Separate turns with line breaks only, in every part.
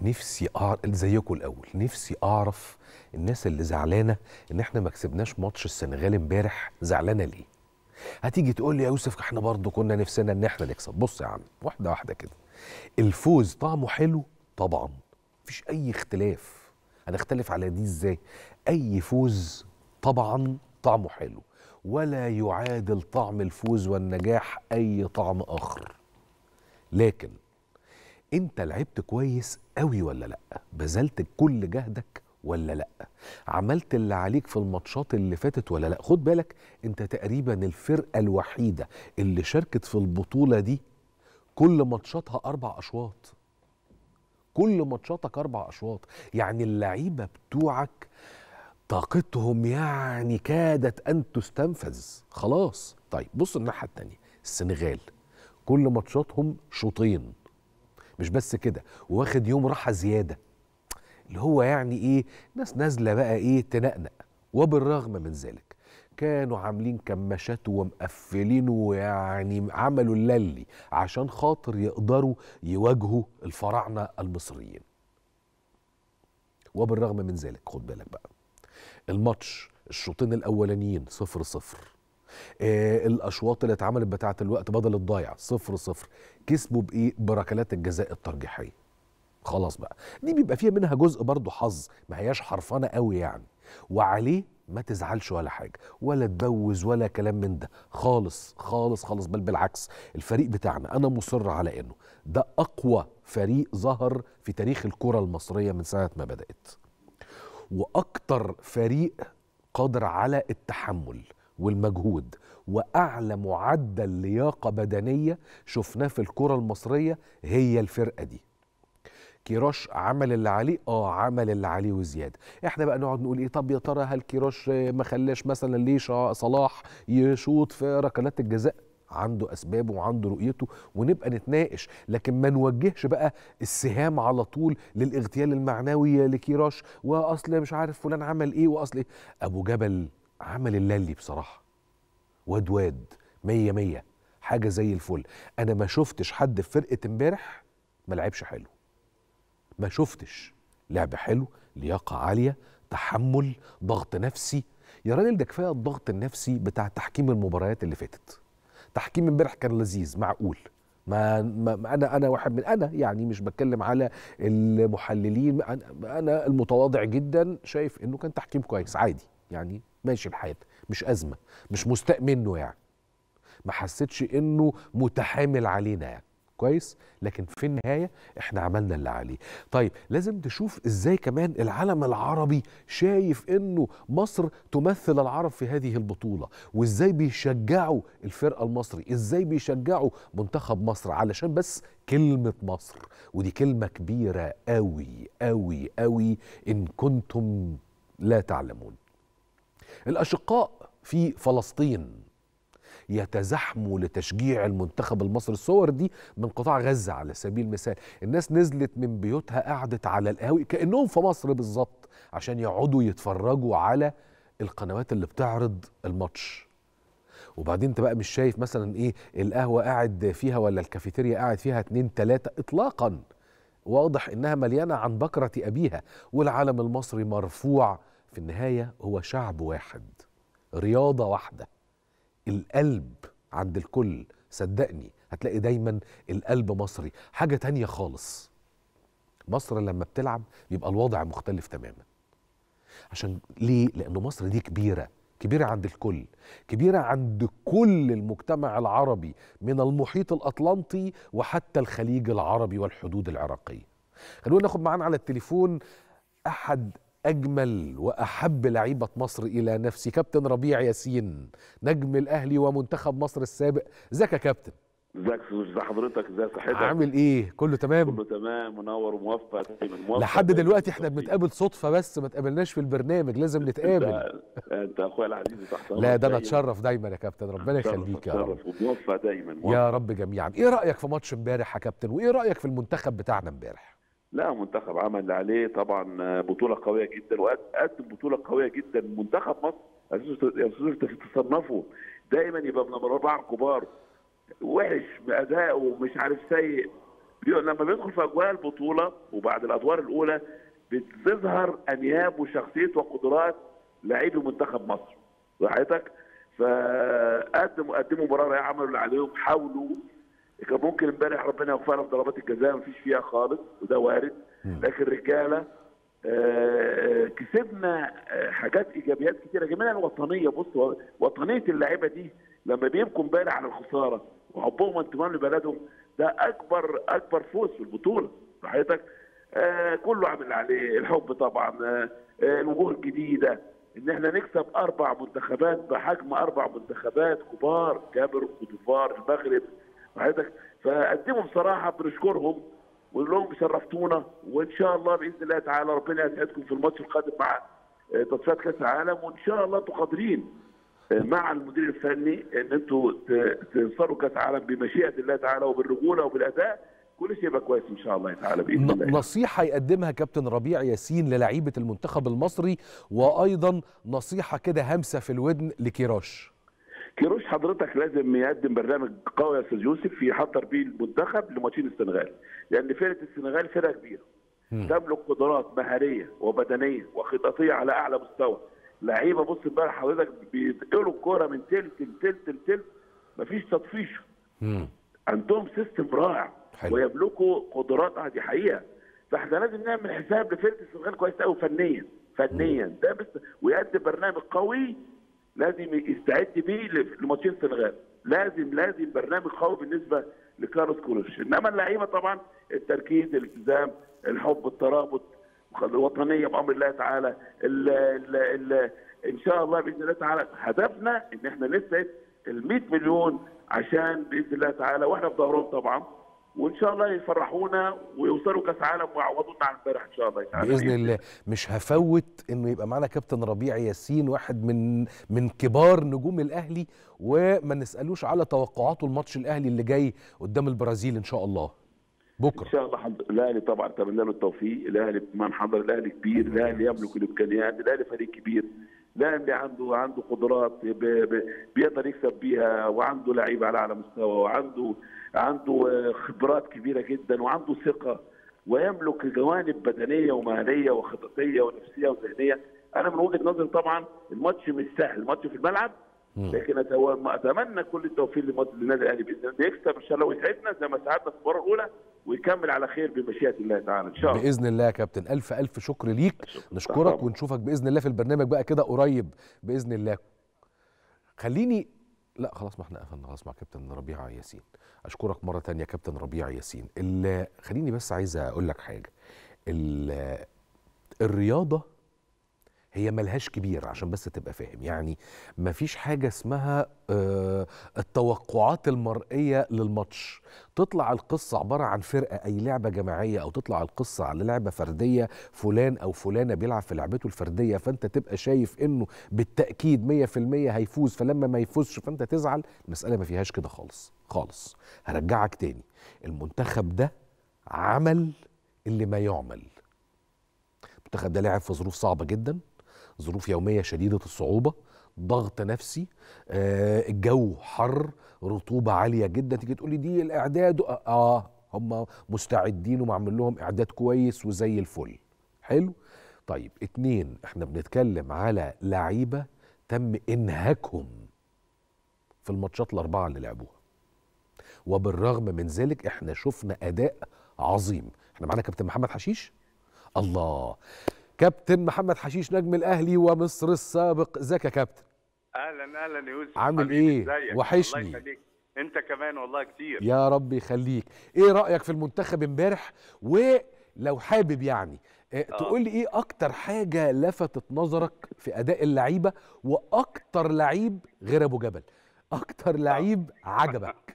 نفسي اعرف زيكم الاول نفسي اعرف الناس اللي زعلانه ان احنا ما كسبناش ماتش السنغال امبارح زعلانه ليه هتيجي تقول لي يا يوسف احنا برضو كنا نفسنا ان احنا نكسب بص يا عم واحده واحده كده الفوز طعمه حلو طبعا مفيش اي اختلاف هنختلف على دي ازاي اي فوز طبعا طعمه حلو ولا يعادل طعم الفوز والنجاح اي طعم اخر لكن انت لعبت كويس قوي ولا لا بذلت كل جهدك ولا لا عملت اللي عليك في الماتشات اللي فاتت ولا لا خد بالك انت تقريبا الفرقه الوحيده اللي شاركت في البطوله دي كل ماتشاتها اربع اشواط كل ماتشاتك اربع اشواط يعني اللعيبه بتوعك طاقتهم يعني كادت ان تستنفذ خلاص طيب بص الناحيه التانيه السنغال كل ماتشاتهم شوطين مش بس كده واخد يوم راحه زياده اللي هو يعني ايه ناس نازله بقى ايه تنقنق وبالرغم من ذلك كانوا عاملين كماشات ومقفلين ويعني عملوا اللي عشان خاطر يقدروا يواجهوا الفراعنه المصريين وبالرغم من ذلك خد بالك بقى الماتش الشوطين الاولانيين صفر صفر آه الاشواط اللي اتعملت بتاعه الوقت بدل الضايع صفر صفر كسبوا بايه بركلات الجزاء الترجيحيه خلاص بقى دي بيبقى فيها منها جزء برضه حظ ما هياش حرفانه قوي يعني وعليه ما تزعلش ولا حاجه ولا تبوز ولا كلام من ده خالص خالص خالص بل بالعكس الفريق بتاعنا انا مصر على انه ده اقوى فريق ظهر في تاريخ الكره المصريه من ساعه ما بدات واكتر فريق قادر على التحمل والمجهود واعلى معدل لياقه بدنيه شفناه في الكره المصريه هي الفرقه دي كيروش عمل اللي عليه اه عمل اللي عليه وزياده احنا بقى نقعد نقول ايه طب يا ترى هل كيروش ما خلاش مثلا ليه صلاح يشوط في ركلات الجزاء عنده اسبابه وعنده رؤيته ونبقى نتناقش لكن ما نوجهش بقى السهام على طول للاغتيال المعنوي لكيروش واصل مش عارف فلان عمل ايه واصل ايه ابو جبل عمل اللي بصراحه واد واد مية مية حاجة زي الفل أنا ما شفتش حد في فرقة امبارح ما لعبش حلو ما شفتش لعب حلو لياقة عالية تحمل ضغط نفسي يا راجل ده كفاية الضغط النفسي بتاع تحكيم المباريات اللي فاتت تحكيم امبارح كان لذيذ معقول ما, ما انا انا واحد من انا يعني مش بتكلم على المحللين انا المتواضع جدا شايف انه كان تحكيم كويس عادي يعني ماشي الحال مش ازمه مش مستاء منه يعني ما حسيتش انه متحامل علينا يعني كويس لكن في النهايه احنا عملنا اللي عليه طيب لازم تشوف ازاي كمان العالم العربي شايف انه مصر تمثل العرب في هذه البطوله وازاي بيشجعوا الفرقه المصري ازاي بيشجعوا منتخب مصر علشان بس كلمه مصر ودي كلمه كبيره قوي قوي قوي ان كنتم لا تعلمون الاشقاء في فلسطين يتزاحموا لتشجيع المنتخب المصري الصور دي من قطاع غزة على سبيل المثال الناس نزلت من بيوتها قعدت على القهاوي كأنهم في مصر بالظبط عشان يقعدوا يتفرجوا على القنوات اللي بتعرض الماتش وبعدين انت بقى مش شايف مثلا ايه القهوة قاعد فيها ولا الكافيتيريا قاعد فيها اتنين تلاتة اطلاقا واضح انها مليانة عن بكرة ابيها والعلم المصري مرفوع في النهاية هو شعب واحد رياضة واحدة القلب عند الكل صدقني هتلاقي دايما القلب مصري حاجة تانية خالص مصر لما بتلعب يبقى الوضع مختلف تماما عشان ليه؟ لأنه مصر دي كبيرة كبيرة عند الكل كبيرة عند كل المجتمع العربي من المحيط الأطلنطي وحتى الخليج العربي والحدود العراقية خلونا ناخد معانا على التليفون أحد أجمل وأحب لعيبة مصر إلى نفسي كابتن ربيع ياسين نجم الأهلي ومنتخب مصر السابق ازيك يا كابتن
ازيك ازي حضرتك ازي صحتك
عامل ايه كله تمام
كله تمام منور وموفق دايما موفق
لحد دلوقتي احنا بنتقابل صدفه بس ما تقابلناش في البرنامج لازم نتقابل
انت اخويا العزيز تحت
لا ده انا اتشرف دايما يا كابتن ربنا يخليك يا رب
وموفق دايما موفق.
يا رب جميعا ايه رايك في ماتش امبارح يا كابتن وايه رايك في المنتخب بتاعنا امبارح
لا منتخب عمل اللي عليه طبعا بطوله قويه جدا وقدم بطوله قويه جدا منتخب مصر يا استاذ تصنفه دايما يبقى من الاربعه الكبار وحش بادائه ومش عارف سيء بي- لما بيدخل في اجواء البطوله وبعد الادوار الاولى بتظهر انياب وشخصيه وقدرات لاعبي منتخب مصر راحتك فقدموا قدموا مباراه رائعه عملوا اللي عليهم حاولوا كان ممكن امبارح ربنا يوفقنا في ضربات الجزاء مفيش فيها خالص وده وارد لكن رجاله آه، كسبنا آه، حاجات ايجابيات كتيره كمان الوطنيه بص هو وطنيه اللعيبه دي لما بيبكوا امبارح على الخساره وحبهم وانتمائهم لبلدهم ده اكبر اكبر فوز في البطوله صحيتك آه كله عامل اللي عليه الحب طبعا آه آه الوجوه الجديده ان احنا نكسب اربع منتخبات بحجم اربع منتخبات كبار كاميرون كوت ديفوار المغرب صحيتك فقدموا بصراحه بنشكرهم ونقول لهم شرفتونا وان شاء الله باذن الله تعالى ربنا يسعدكم في الماتش القادم مع آه، تصفيات كاس العالم وان شاء الله انتم قادرين آه، مع المدير الفني ان انتم ت- توصلوا كاس عالم بمشيئه الله تعالى وبالرجوله وبالاداء كل شيء يبقى كويس ان شاء الله تعالى باذن
ن-
الله
نصيحة يقدمها كابتن ربيع ياسين للعيبة المنتخب المصري وأيضا نصيحة كده همسة في الودن لكيروش
كيروش حضرتك لازم يقدم برنامج قوي يا استاذ يوسف يحضر بيه المنتخب لماتشين السنغال لان فرقه السنغال فرقه كبيره تملك قدرات مهاريه وبدنيه وخططيه على اعلى مستوى لعيبه بص امبارح حضرتك بينقلوا الكوره من تلت لتلت لتلت مفيش تطفيش عندهم سيستم رائع
حلو.
ويملكوا قدرات آه، دي حقيقه فاحنا لازم نعمل حساب لفرقه السنغال كويس قوي فنيا فنيا ده بس ويقدم برنامج قوي لازم يستعد بيه لماتشين السنغال لازم لازم برنامج قوي بالنسبه لكارلوس كولوش انما اللعيبه طبعا التركيز الالتزام الحب الترابط الوطنيه بامر الله تعالى ال ال ال ان شاء الله باذن الله تعالى هدفنا ان احنا نسعد ال 100 مليون عشان باذن الله تعالى واحنا في ظهرهم طبعا وان شاء الله يفرحونا ويوصلوا كاس عالم ويعوضونا عن امبارح ان شاء الله تعالى
بإذن الله مش هفوت إنه يبقى معنا كابتن ربيع ياسين واحد من من كبار نجوم الأهلي وما نسألوش على توقعاته الماتش الأهلي اللي جاي قدام البرازيل إن شاء الله
ان
بكرة
شاء الله حض... الاهلي طبعا اتمنى له التوفيق الاهلي من حضر الاهلي كبير الاهلي يملك الامكانيات الاهلي فريق كبير الاهلي عنده عنده قدرات ب... ب... بيقدر يكسب بيها وعنده لعيبه على اعلى مستوى وعنده عنده آه، خبرات كبيره جدا وعنده ثقه ويملك جوانب بدنيه ومهنيه وخططيه ونفسيه وذهنيه انا من وجهه نظري طبعا الماتش مش سهل الماتش في الملعب لكن أتو- اتمنى كل التوفيق لماتش- للنادي الاهلي باذن الله يكسب ان شاء الله ويسعدنا زي ما ساعدنا في المباراه الاولى ويكمل على خير بمشيئه الله تعالى ان شاء الله
بإذن الله يا كابتن ألف ألف شكر ليك
شكراً.
نشكرك
طبعاً.
ونشوفك بإذن الله في البرنامج بقى كده قريب بإذن الله خليني لا خلاص ما احنا قفلنا خلاص مع كابتن ربيع ياسين اشكرك مره تانية كابتن ربيع ياسين ال- خليني بس عايز اقول لك حاجه ال- الرياضه هي ملهاش كبير عشان بس تبقى فاهم يعني مفيش حاجة اسمها آه، التوقعات المرئية للماتش تطلع القصة عبارة عن فرقة أي لعبة جماعية أو تطلع القصة على لعبة فردية فلان أو فلانة بيلعب في لعبته الفردية فأنت تبقى شايف إنه بالتأكيد 100% هيفوز فلما ما يفوزش فأنت تزعل المسألة ما فيهاش كده خالص خالص هرجعك تاني المنتخب ده عمل اللي ما يعمل المنتخب ده لعب في ظروف صعبة جدا ظروف يومية شديدة الصعوبة ضغط نفسي آه الجو حر رطوبة عالية جدا تيجي تقولي دي الإعداد آه, آه هم مستعدين ومعمل لهم إعداد كويس وزي الفل حلو طيب اتنين احنا بنتكلم على لعيبة تم إنهاكهم في الماتشات الأربعة اللي لعبوها وبالرغم من ذلك احنا شفنا أداء عظيم احنا معانا كابتن محمد حشيش الله كابتن محمد حشيش نجم الاهلي ومصر السابق ازيك يا كابتن
اهلا اهلا يا يوسف
عامل
حبيبي،
إيه؟
ازيك؟
وحشني.
الله يخليك انت كمان والله كتير
يا رب يخليك ايه رايك في المنتخب امبارح ولو حابب يعني اه تقول لي ايه اكتر حاجه لفتت نظرك في اداء اللعيبه واكتر لعيب غير ابو جبل اكتر لعيب عجبك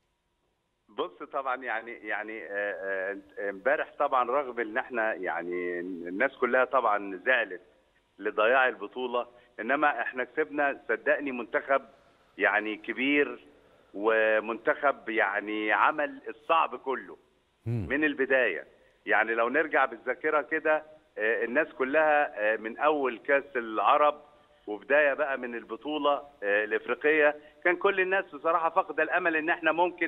بص طبعا يعني يعني آه، آه، امبارح طبعا رغم ان احنا يعني الناس كلها طبعا زعلت لضياع البطوله انما احنا كسبنا صدقني منتخب يعني كبير ومنتخب يعني عمل الصعب كله
مم.
من البدايه يعني لو نرجع بالذاكره كده آه، الناس كلها آه، من اول كاس العرب وبدايه بقى من البطوله آه، الافريقيه كان كل الناس بصراحه فاقده الامل ان احنا ممكن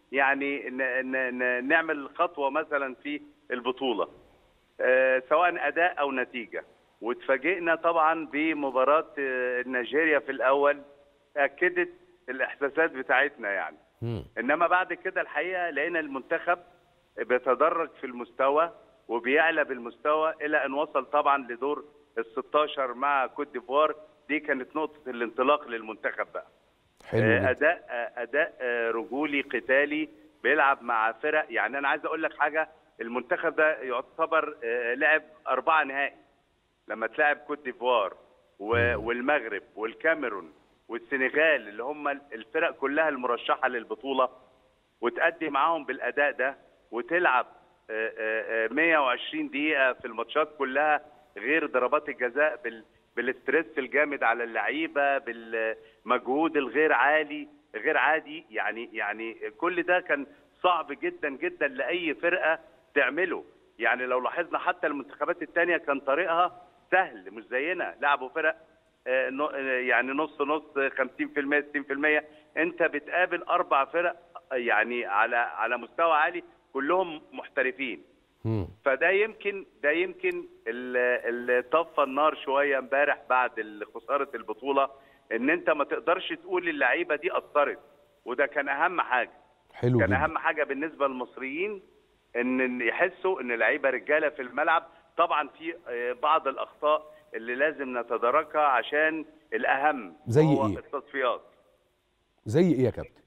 يعني ن- ن- ن- نعمل خطوه مثلا في البطوله آه، سواء اداء او نتيجه واتفاجئنا طبعا بمباراه آه، نيجيريا في الاول اكدت الاحساسات بتاعتنا يعني
مم.
انما بعد كده الحقيقه لقينا المنتخب بيتدرج في المستوى وبيعلى بالمستوى الى ان وصل طبعا لدور ال 16 مع كوت ديفوار دي كانت نقطه الانطلاق للمنتخب بقى
حلو
آه،
جدا
اداء آه، اداء آه، رجولي قتالي بيلعب مع فرق يعني انا عايز اقول لك حاجه المنتخب ده يعتبر آه، لعب اربعه نهائي لما تلعب كوت ديفوار و- والمغرب والكاميرون والسنغال اللي هم الفرق كلها المرشحه للبطوله وتأدي معاهم بالاداء ده وتلعب آه، آه، آه، 120 دقيقه في الماتشات كلها غير ضربات الجزاء بال بالاسترس الجامد على اللعيبه بالمجهود الغير عالي غير عادي يعني يعني كل ده كان صعب جدا جدا لاي فرقه تعمله يعني لو لاحظنا حتى المنتخبات الثانيه كان طريقها سهل مش زينا لعبوا فرق آه، نو- آه، يعني نص نص 50% 60% انت بتقابل اربع فرق آه، يعني على على مستوى عالي كلهم محترفين
مم.
فده يمكن ده يمكن اللي طفى النار شويه امبارح بعد ال- خساره البطوله ان انت ما تقدرش تقول اللعيبه دي اثرت وده كان اهم حاجه
حلو
كان
جدا
اهم حاجه بالنسبه للمصريين ان إن يحسوا ان اللعيبه رجاله في الملعب طبعا في آه، بعض الاخطاء اللي لازم نتداركها عشان الاهم
زي
هو
إيه؟
التصفيات
زي ايه يا كابتن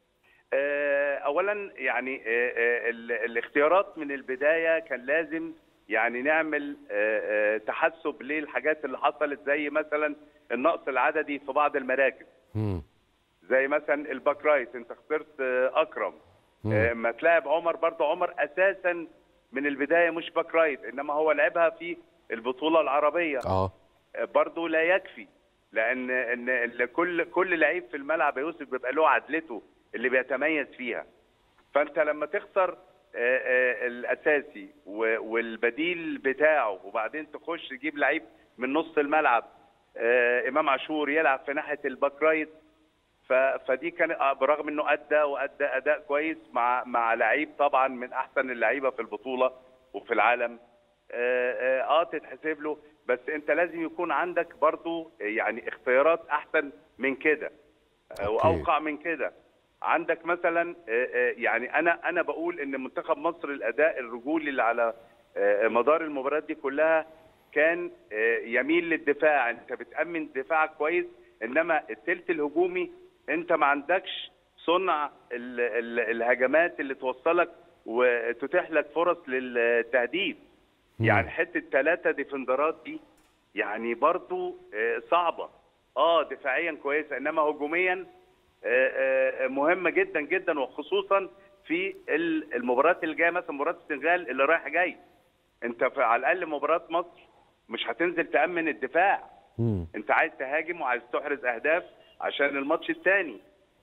آه، اولا يعني آه، آه، ال- الاختيارات من البدايه كان لازم يعني نعمل آه، آه، تحسب للحاجات اللي حصلت زي مثلا النقص العددي في بعض المراكز
مم.
زي مثلا الباك رايت انت خسرت آه، اكرم
مم.
آه، ما تلاعب عمر برضه عمر اساسا من البدايه مش باك رايت انما هو لعبها في البطوله العربيه
اه
برضه لا يكفي لان ان ال- كل كل لعيب في الملعب يا يوسف بيبقى له عدلته اللي بيتميز فيها فانت لما تخسر آه، آه، الاساسي و- والبديل بتاعه وبعدين تخش تجيب لعيب من نص الملعب آه، امام عاشور يلعب في ناحيه الباك رايت ف- فدي كان آه، برغم انه ادى وادى اداء كويس مع مع لعيب طبعا من احسن اللعيبه في البطوله وفي العالم اه, آه, آه تتحسب له بس انت لازم يكون عندك برضو يعني اختيارات احسن من كده آه،
أوكي.
واوقع من كده عندك مثلا آه، آه، يعني انا انا بقول ان منتخب مصر الاداء الرجولي اللي على آه، مدار المباريات دي كلها كان آه، يميل للدفاع انت بتامن دفاعك كويس انما الثلث الهجومي انت ما عندكش صنع ال- ال- الهجمات اللي توصلك وتتيح لك فرص للتهديف يعني حته ثلاثه ديفندرات دي يعني برضو آه، صعبه اه دفاعيا كويسه انما هجوميا آه، آه، مهمه جدا جدا وخصوصا في ال- المباريات اللي جايه مثلا مباراه السنغال اللي رايح جاي انت في على الاقل مباراه مصر مش هتنزل تامن الدفاع
مم.
انت عايز تهاجم وعايز تحرز اهداف عشان الماتش الثاني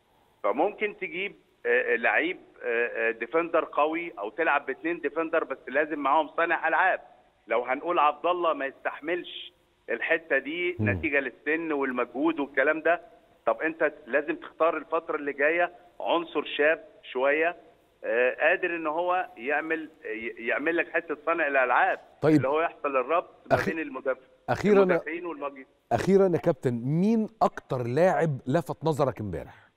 فممكن تجيب آه، لعيب آه، آه، ديفندر قوي او تلعب باثنين ديفندر بس لازم معاهم صانع العاب لو هنقول عبد الله ما يستحملش الحته دي
مم.
نتيجه للسن والمجهود والكلام ده طب انت لازم تختار الفتره اللي جايه عنصر شاب شويه آه، قادر ان هو يعمل ي- يعمل لك حته صانع الالعاب
طيب.
اللي هو يحصل الربط ما
أخي-
بين المدافع
أخيراً-
المدافعين والمهاجمين
اخيرا يا كابتن مين اكتر لاعب لفت نظرك امبارح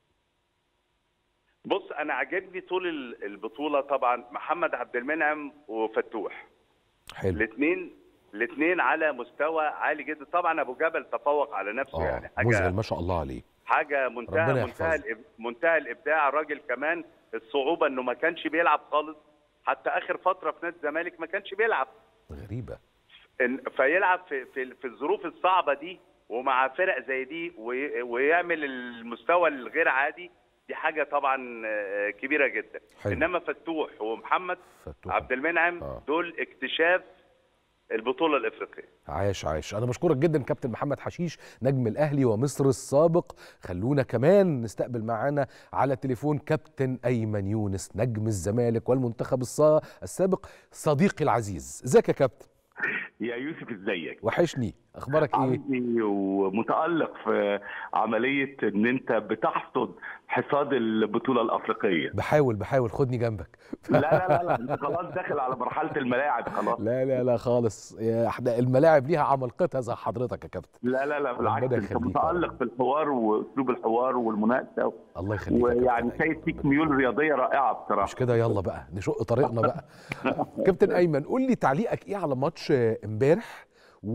بص انا عجبني طول ال- البطوله طبعا محمد عبد المنعم وفتوح
حلو
الاثنين الاثنين على مستوى عالي جدا طبعا ابو جبل تفوق على نفسه
اه
يعني حاجه
مذهل ما شاء الله عليه
حاجه
ربنا
منتهى
يحفظه.
منتهى الإب- منتهى الابداع الراجل كمان الصعوبه انه ما كانش بيلعب خالص حتى اخر فتره في نادي الزمالك ما كانش بيلعب
غريبه
إن- فيلعب في في في الظروف الصعبه دي ومع فرق زي دي وي- ويعمل المستوى الغير عادي دي حاجه طبعا آه، كبيره جدا
حلو.
انما فتوح ومحمد
فتوح.
عبد المنعم
آه.
دول اكتشاف البطوله الافريقيه
عاش عاش انا بشكرك جدا كابتن محمد حشيش نجم الاهلي ومصر السابق خلونا كمان نستقبل معانا على التليفون كابتن ايمن يونس نجم الزمالك والمنتخب الصا- السابق صديقي العزيز ازيك يا كابتن
يا يوسف ازيك
وحشني اخبارك ايه
عندي ومتالق في عمليه ان انت بتحصد حصاد البطوله الافريقيه
بحاول بحاول خدني جنبك
لا لا لا لا انت خلاص داخل على مرحله الملاعب خلاص
لا لا لا خالص يا احنا الملاعب ليها عمالقتها زي حضرتك يا كابتن
لا لا لا بالعكس
ربنا
انت
يخليك يا
متالق في الحوار واسلوب الحوار والمناقشه
الله يخليك يا كابتن
ويعني
أيمن.
شايف فيك ميول رياضيه رائعه بصراحه
مش كده يلا بقى نشق طريقنا بقى كابتن ايمن قول لي تعليقك ايه على ماتش آه، امبارح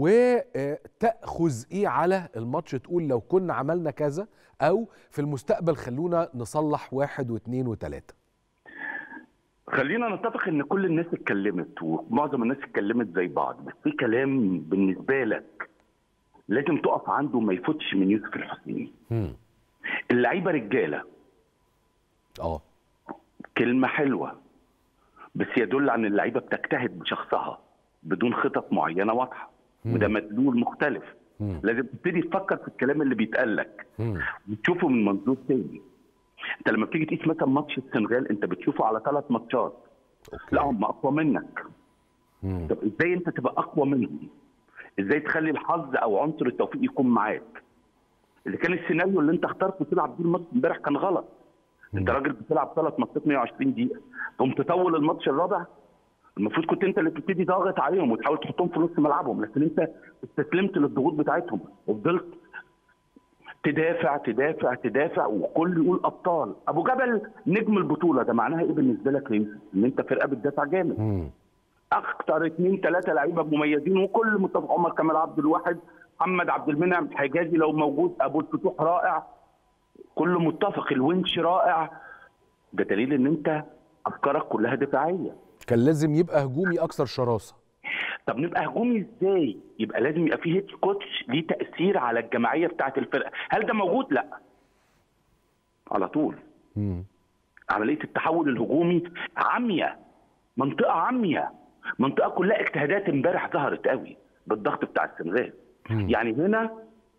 وتاخذ ايه على الماتش تقول لو كنا عملنا كذا او في المستقبل خلونا نصلح واحد واثنين وثلاثه
خلينا نتفق ان كل الناس اتكلمت ومعظم الناس اتكلمت زي بعض بس في كلام بالنسبه لك لازم تقف عنده ما يفوتش من يوسف الحسيني
مم.
اللعيبه رجاله
اه
كلمه حلوه بس يدل عن اللعيبه بتجتهد بشخصها بدون خطط معينه واضحه وده مدلول مختلف
مم.
لازم تبتدي تفكر في الكلام اللي بيتقال لك
مم.
وتشوفه من منظور تاني انت لما بتيجي تقيس مثلا ماتش السنغال انت بتشوفه على ثلاث ماتشات
أوكي.
لا هم اقوى منك
مم.
طب ازاي انت تبقى اقوى منهم ازاي تخلي الحظ او عنصر التوفيق يكون معاك اذا كان السيناريو اللي انت اخترته تلعب بيه الماتش امبارح كان غلط انت راجل بتلعب ثلاث ماتشات 120 دقيقه تقوم تطول الماتش الرابع المفروض كنت انت اللي تبتدي ضاغط عليهم وتحاول تحطهم في نص ملعبهم لكن انت استسلمت للضغوط بتاعتهم وفضلت تدافع تدافع تدافع وكل يقول ابطال ابو جبل نجم البطوله ده معناها ايه بالنسبه لك يا يوسف ان انت فرقه بتدافع جامد
مم.
اكتر اثنين ثلاثه لعيبه مميزين وكل متفق عمر كمال عبد الواحد محمد عبد المنعم حجازي لو موجود ابو الفتوح رائع كله متفق الونش رائع ده دليل ان انت افكارك كلها دفاعيه
كان لازم يبقى هجومي اكثر شراسه
طب نبقى هجومي ازاي يبقى لازم يبقى فيه هيد كوتش ليه تاثير على الجماعيه بتاعه الفرقه هل ده موجود لا على طول
مم.
عمليه التحول الهجومي عاميه منطقه عاميه منطقه كلها اجتهادات امبارح ظهرت قوي بالضغط بتاع السنغال
مم.
يعني هنا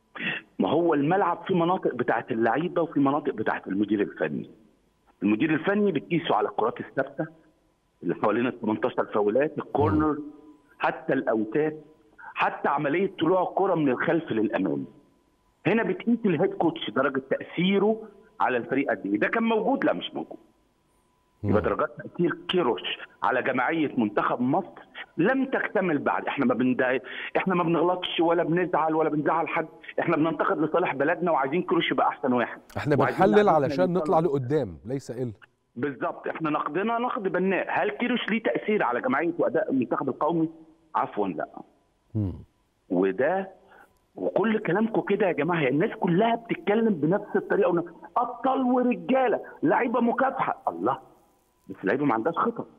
ما هو الملعب في مناطق بتاعه اللعيبه وفي مناطق بتاعه المدير الفني المدير الفني بتقيسه على الكرات الثابته اللي حوالين ال 18 فاولات الكورنر حتى الاوتات حتى عمليه طلوع الكره من الخلف للامام هنا بتقيس الهيد كوتش درجه تاثيره على الفريق قد ايه ده كان موجود لا مش موجود يبقى درجات تاثير كيروش على جماعيه منتخب مصر لم تكتمل بعد احنا ما بند... احنا ما بنغلطش ولا بنزعل ولا بنزعل حد احنا بننتقد لصالح بلدنا وعايزين كيروش يبقى احسن واحد
احنا
وعايزين
بنحلل
لعيبتنا
علشان
يوصلوا.
نطلع لقدام ليس الا
بالظبط احنا نقدنا نقد بناء هل كيروش ليه تاثير على جماعيه واداء المنتخب القومي عفوا لا
مم.
وده وكل كلامكم كده يا جماعه هي الناس كلها بتتكلم بنفس الطريقه ونفس ابطال ورجاله لعيبه مكافحه الله بس اللعيبه ما عندهاش خطط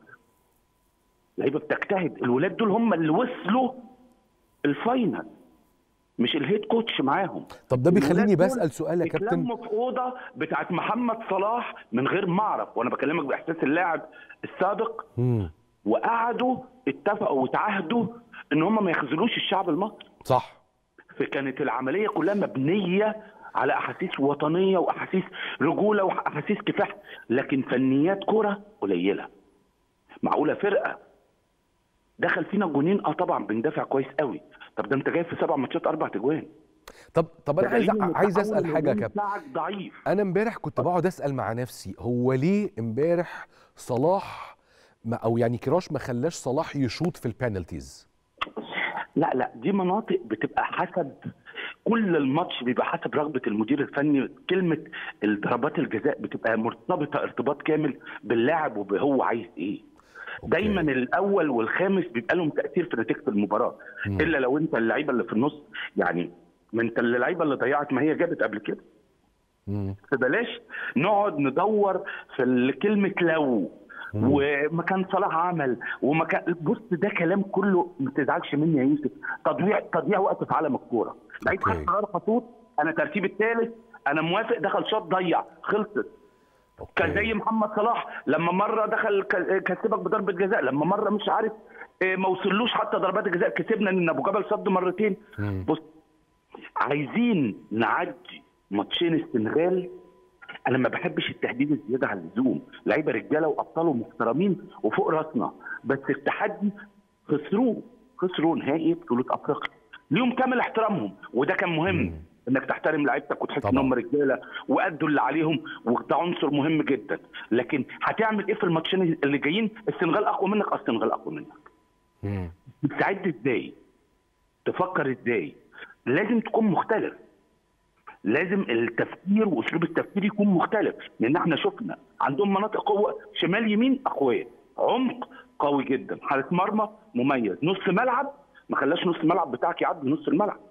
لعيبه بتجتهد الولاد دول هم اللي وصلوا الفاينل مش الهيد كوتش معاهم
طب ده بيخليني
الولاد دول
بسال سؤال يا كابتن
اتلموا في اوضه بتاعت محمد صلاح من غير ما اعرف وانا بكلمك باحساس اللاعب السابق
مم.
وقعدوا اتفقوا وتعهدوا ان هم ما يخذلوش الشعب المصري
صح
فكانت العمليه كلها مبنيه على احاسيس وطنيه واحاسيس رجوله واحاسيس كفاح لكن فنيات كره قليله معقوله فرقه دخل فينا جونين اه طبعا بندافع كويس قوي طب ده انت جايب في سبع ماتشات اربع تجوان
طب طب انا
ده
عايز
دليل إن
عايز
التحول
اسال حاجه يا
الهجومي
كابتن
بتاعك ضعيف
انا امبارح كنت بقعد اسال مع نفسي هو ليه امبارح صلاح ما او يعني كراش ما خلاش صلاح يشوط في البنالتيز
لا لا دي مناطق بتبقى حسب كل الماتش بيبقى حسب رغبه المدير الفني كلمه ضربات الجزاء بتبقى مرتبطه ارتباط كامل باللاعب وهو عايز ايه
أوكي.
دايما الاول والخامس بيبقى لهم تاثير في نتيجه المباراه
مم.
الا لو انت اللعيبه اللي في النص يعني ما انت اللعيبه اللي ضيعت ما هي جابت قبل كده
مم.
فبلاش نقعد ندور في كلمه لو ومكان صلاح عمل ومكان بص ده كلام كله ما تزعلش مني يا يوسف تضييع تضييع وقت في عالم الكوره لعيب
أوكي.
خد قرار خطوط انا ترتيب الثالث انا موافق دخل شوط ضيع خلصت كان زي محمد صلاح لما مره دخل ك- كسبك بضربه جزاء لما مره مش عارف إيه، ما وصلوش حتى ضربات الجزاء كسبنا ان ابو جبل صد مرتين
مم.
بص عايزين نعدي ماتشين السنغال انا ما بحبش التهديد الزياده عن اللزوم لعيبه رجاله وابطال ومحترمين وفوق راسنا بس التحدي خسروه خسروا نهائي بطوله افريقيا ليهم كامل احترامهم وده كان مهم انك تحترم لعيبتك وتحس
طبعاً.
ان هم رجاله وادوا اللي عليهم وده عنصر مهم جدا لكن هتعمل ايه في الماتشين اللي جايين السنغال اقوى منك أصل السنغال اقوى منك
مم.
بتستعد ازاي تفكر ازاي لازم تكون مختلف لازم التفكير واسلوب التفكير يكون مختلف لان احنا شفنا عندهم مناطق قوه شمال يمين اقوياء عمق قوي جدا حارس مرمى مميز نص ملعب ما خلاش نص الملعب بتاعك يعدي نص الملعب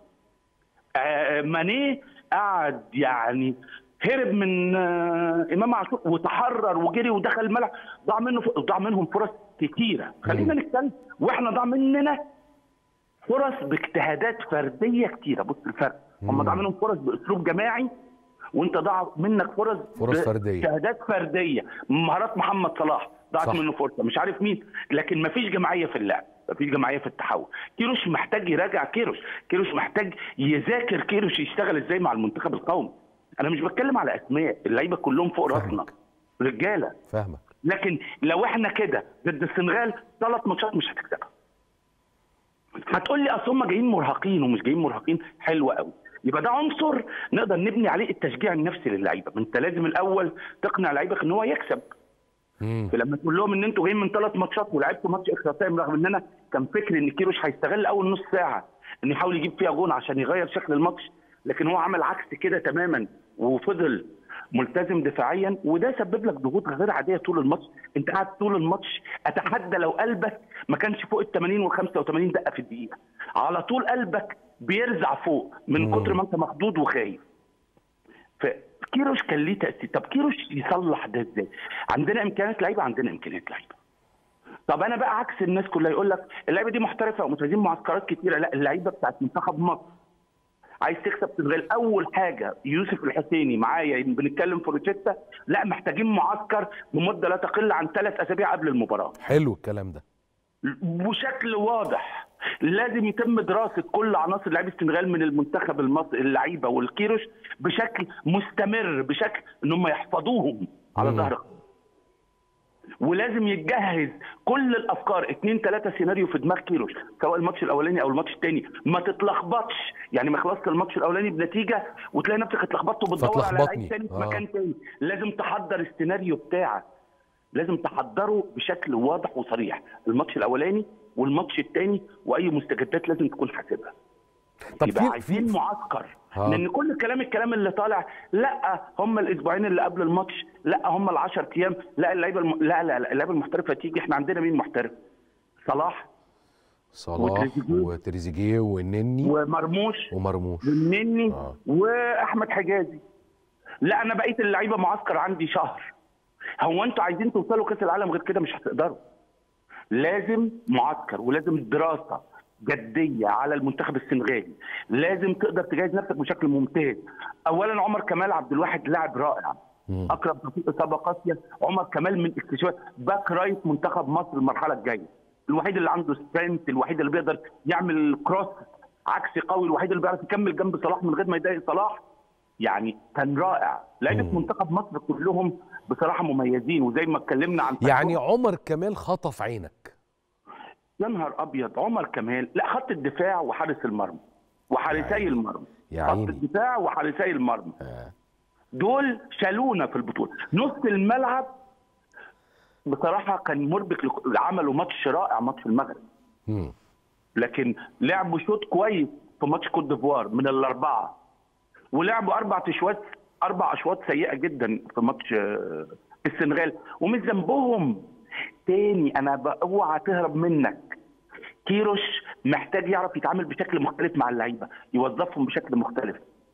آه ماني قعد يعني هرب من آه امام عاشور وتحرر وجري ودخل الملعب ضاع منه ضاع منهم فرص كتيره خلينا نتكلم واحنا ضاع مننا فرص باجتهادات فرديه كتيره بص الفرق هم ضاع منهم فرص باسلوب جماعي وانت ضاع منك فرص
فرص فردية.
باجتهادات فرديه مهارات محمد صلاح ضاعت
صح.
منه فرصه مش عارف مين لكن مفيش جماعيه في اللعب مفيش جماعيه في التحول كيروش محتاج يراجع كيروش كيروش محتاج يذاكر كيروش يشتغل ازاي مع المنتخب القومي انا مش بتكلم على اسماء اللعيبه كلهم فوق راسنا
فاهمك.
رجاله
فاهمك
لكن لو احنا كده ضد السنغال ثلاث ماتشات مش هتكسبها هتقول لي اصل هم جايين مرهقين ومش جايين مرهقين حلوه قوي يبقى ده عنصر نقدر نبني عليه التشجيع النفسي للعيبه ما انت لازم الاول تقنع لعيبك ان هو يكسب
مم.
فلما تقول لهم ان انتوا جايين من ثلاث ماتشات ولعبتوا ماتش اكسترا تايم رغم ان انا كان فكري ان كيروش هيستغل اول نص ساعه ان يحاول يجيب فيها جون عشان يغير شكل الماتش لكن هو عمل عكس كده تماما وفضل ملتزم دفاعيا وده سبب لك ضغوط غير عاديه طول الماتش انت قاعد طول الماتش اتحدى لو قلبك ما كانش فوق ال 80 و 85 دقه في الدقيقه على طول قلبك بيرزع فوق من
مم.
كتر ما انت مخضوض وخايف فكيروش كان ليه تاثير طب كيروش يصلح ده ازاي عندنا امكانيات لعيبه عندنا امكانيات لعيبه طب انا بقى عكس الناس كلها يقول لك اللعيبه دي محترفه ومتواجدين معسكرات كتيره لا اللعيبه بتاعت منتخب مصر عايز تكسب سنغال اول حاجه يوسف الحسيني معايا بنتكلم في روتشيتا لا محتاجين معسكر بمده لا تقل عن ثلاث اسابيع قبل المباراه
حلو الكلام ده
وشكل واضح لازم يتم دراسه كل عناصر لعيبه السنغال من المنتخب المصري اللعيبه والكيروش بشكل مستمر بشكل ان هم يحفظوهم على
مم.
ظهر القلب. ولازم يتجهز كل الافكار اتنين تلاته سيناريو في دماغ كيروش سواء الماتش الاولاني او الماتش الثاني ما تتلخبطش يعني ما خلصت الماتش الاولاني بنتيجه وتلاقي نفسك اتلخبطت وبتدور على
فتلخبطني.
لعيب تاني في
آه.
مكان تاني لازم تحضر السيناريو بتاعك لازم تحضره بشكل واضح وصريح الماتش الاولاني والماتش الثاني واي مستجدات لازم تكون حاسبها
طب
يبقى
في
عايزين
في
معسكر
ها.
لان كل الكلام الكلام اللي طالع لا هم الاسبوعين اللي قبل الماتش لا هم ال10 ايام لا اللعيبه الم... لا لا لا اللعيبه المحترفه تيجي احنا عندنا مين محترف صلاح
صلاح
وتريزيجيه.
وتريزيجيه والنني
ومرموش
ومرموش
والنني
آه.
واحمد حجازي لا انا بقيت اللعيبه معسكر عندي شهر هو انتوا عايزين توصلوا كاس العالم غير كده مش هتقدروا لازم معسكر ولازم دراسه جديه على المنتخب السنغالي لازم تقدر تجهز نفسك بشكل ممتاز اولا عمر كمال عبد الواحد لاعب رائع
مم.
اكرم توفيق اصابه قاسيه عمر كمال من اكتشاف باك رايت منتخب مصر المرحله الجايه الوحيد اللي عنده سبرنت الوحيد اللي بيقدر يعمل كروس عكسي قوي الوحيد اللي بيعرف يكمل جنب صلاح من غير ما يضايق صلاح يعني كان رائع لعيبه
مم.
منتخب مصر كلهم بصراحه مميزين وزي ما اتكلمنا عن
يعني عمر كمال خطف عينك
يا نهار ابيض عمر كمال لا خط الدفاع وحارس المرمى وحارسي
عيني.
المرمى
يا
خط
عيني.
الدفاع وحارسي المرمى
آه.
دول شالونا في البطوله نص الملعب بصراحه كان مربك لك- عملوا ماتش رائع ماتش المغرب
مم.
لكن لعبوا شوط كويس في ماتش كوت ديفوار من الاربعه ولعبوا اربع اشواط اربع اشواط سيئه جدا في ماتش آه، السنغال ومش ذنبهم تاني انا ب- اوعى تهرب منك كيروش محتاج يعرف يتعامل بشكل مختلف مع اللعيبه يوظفهم بشكل مختلف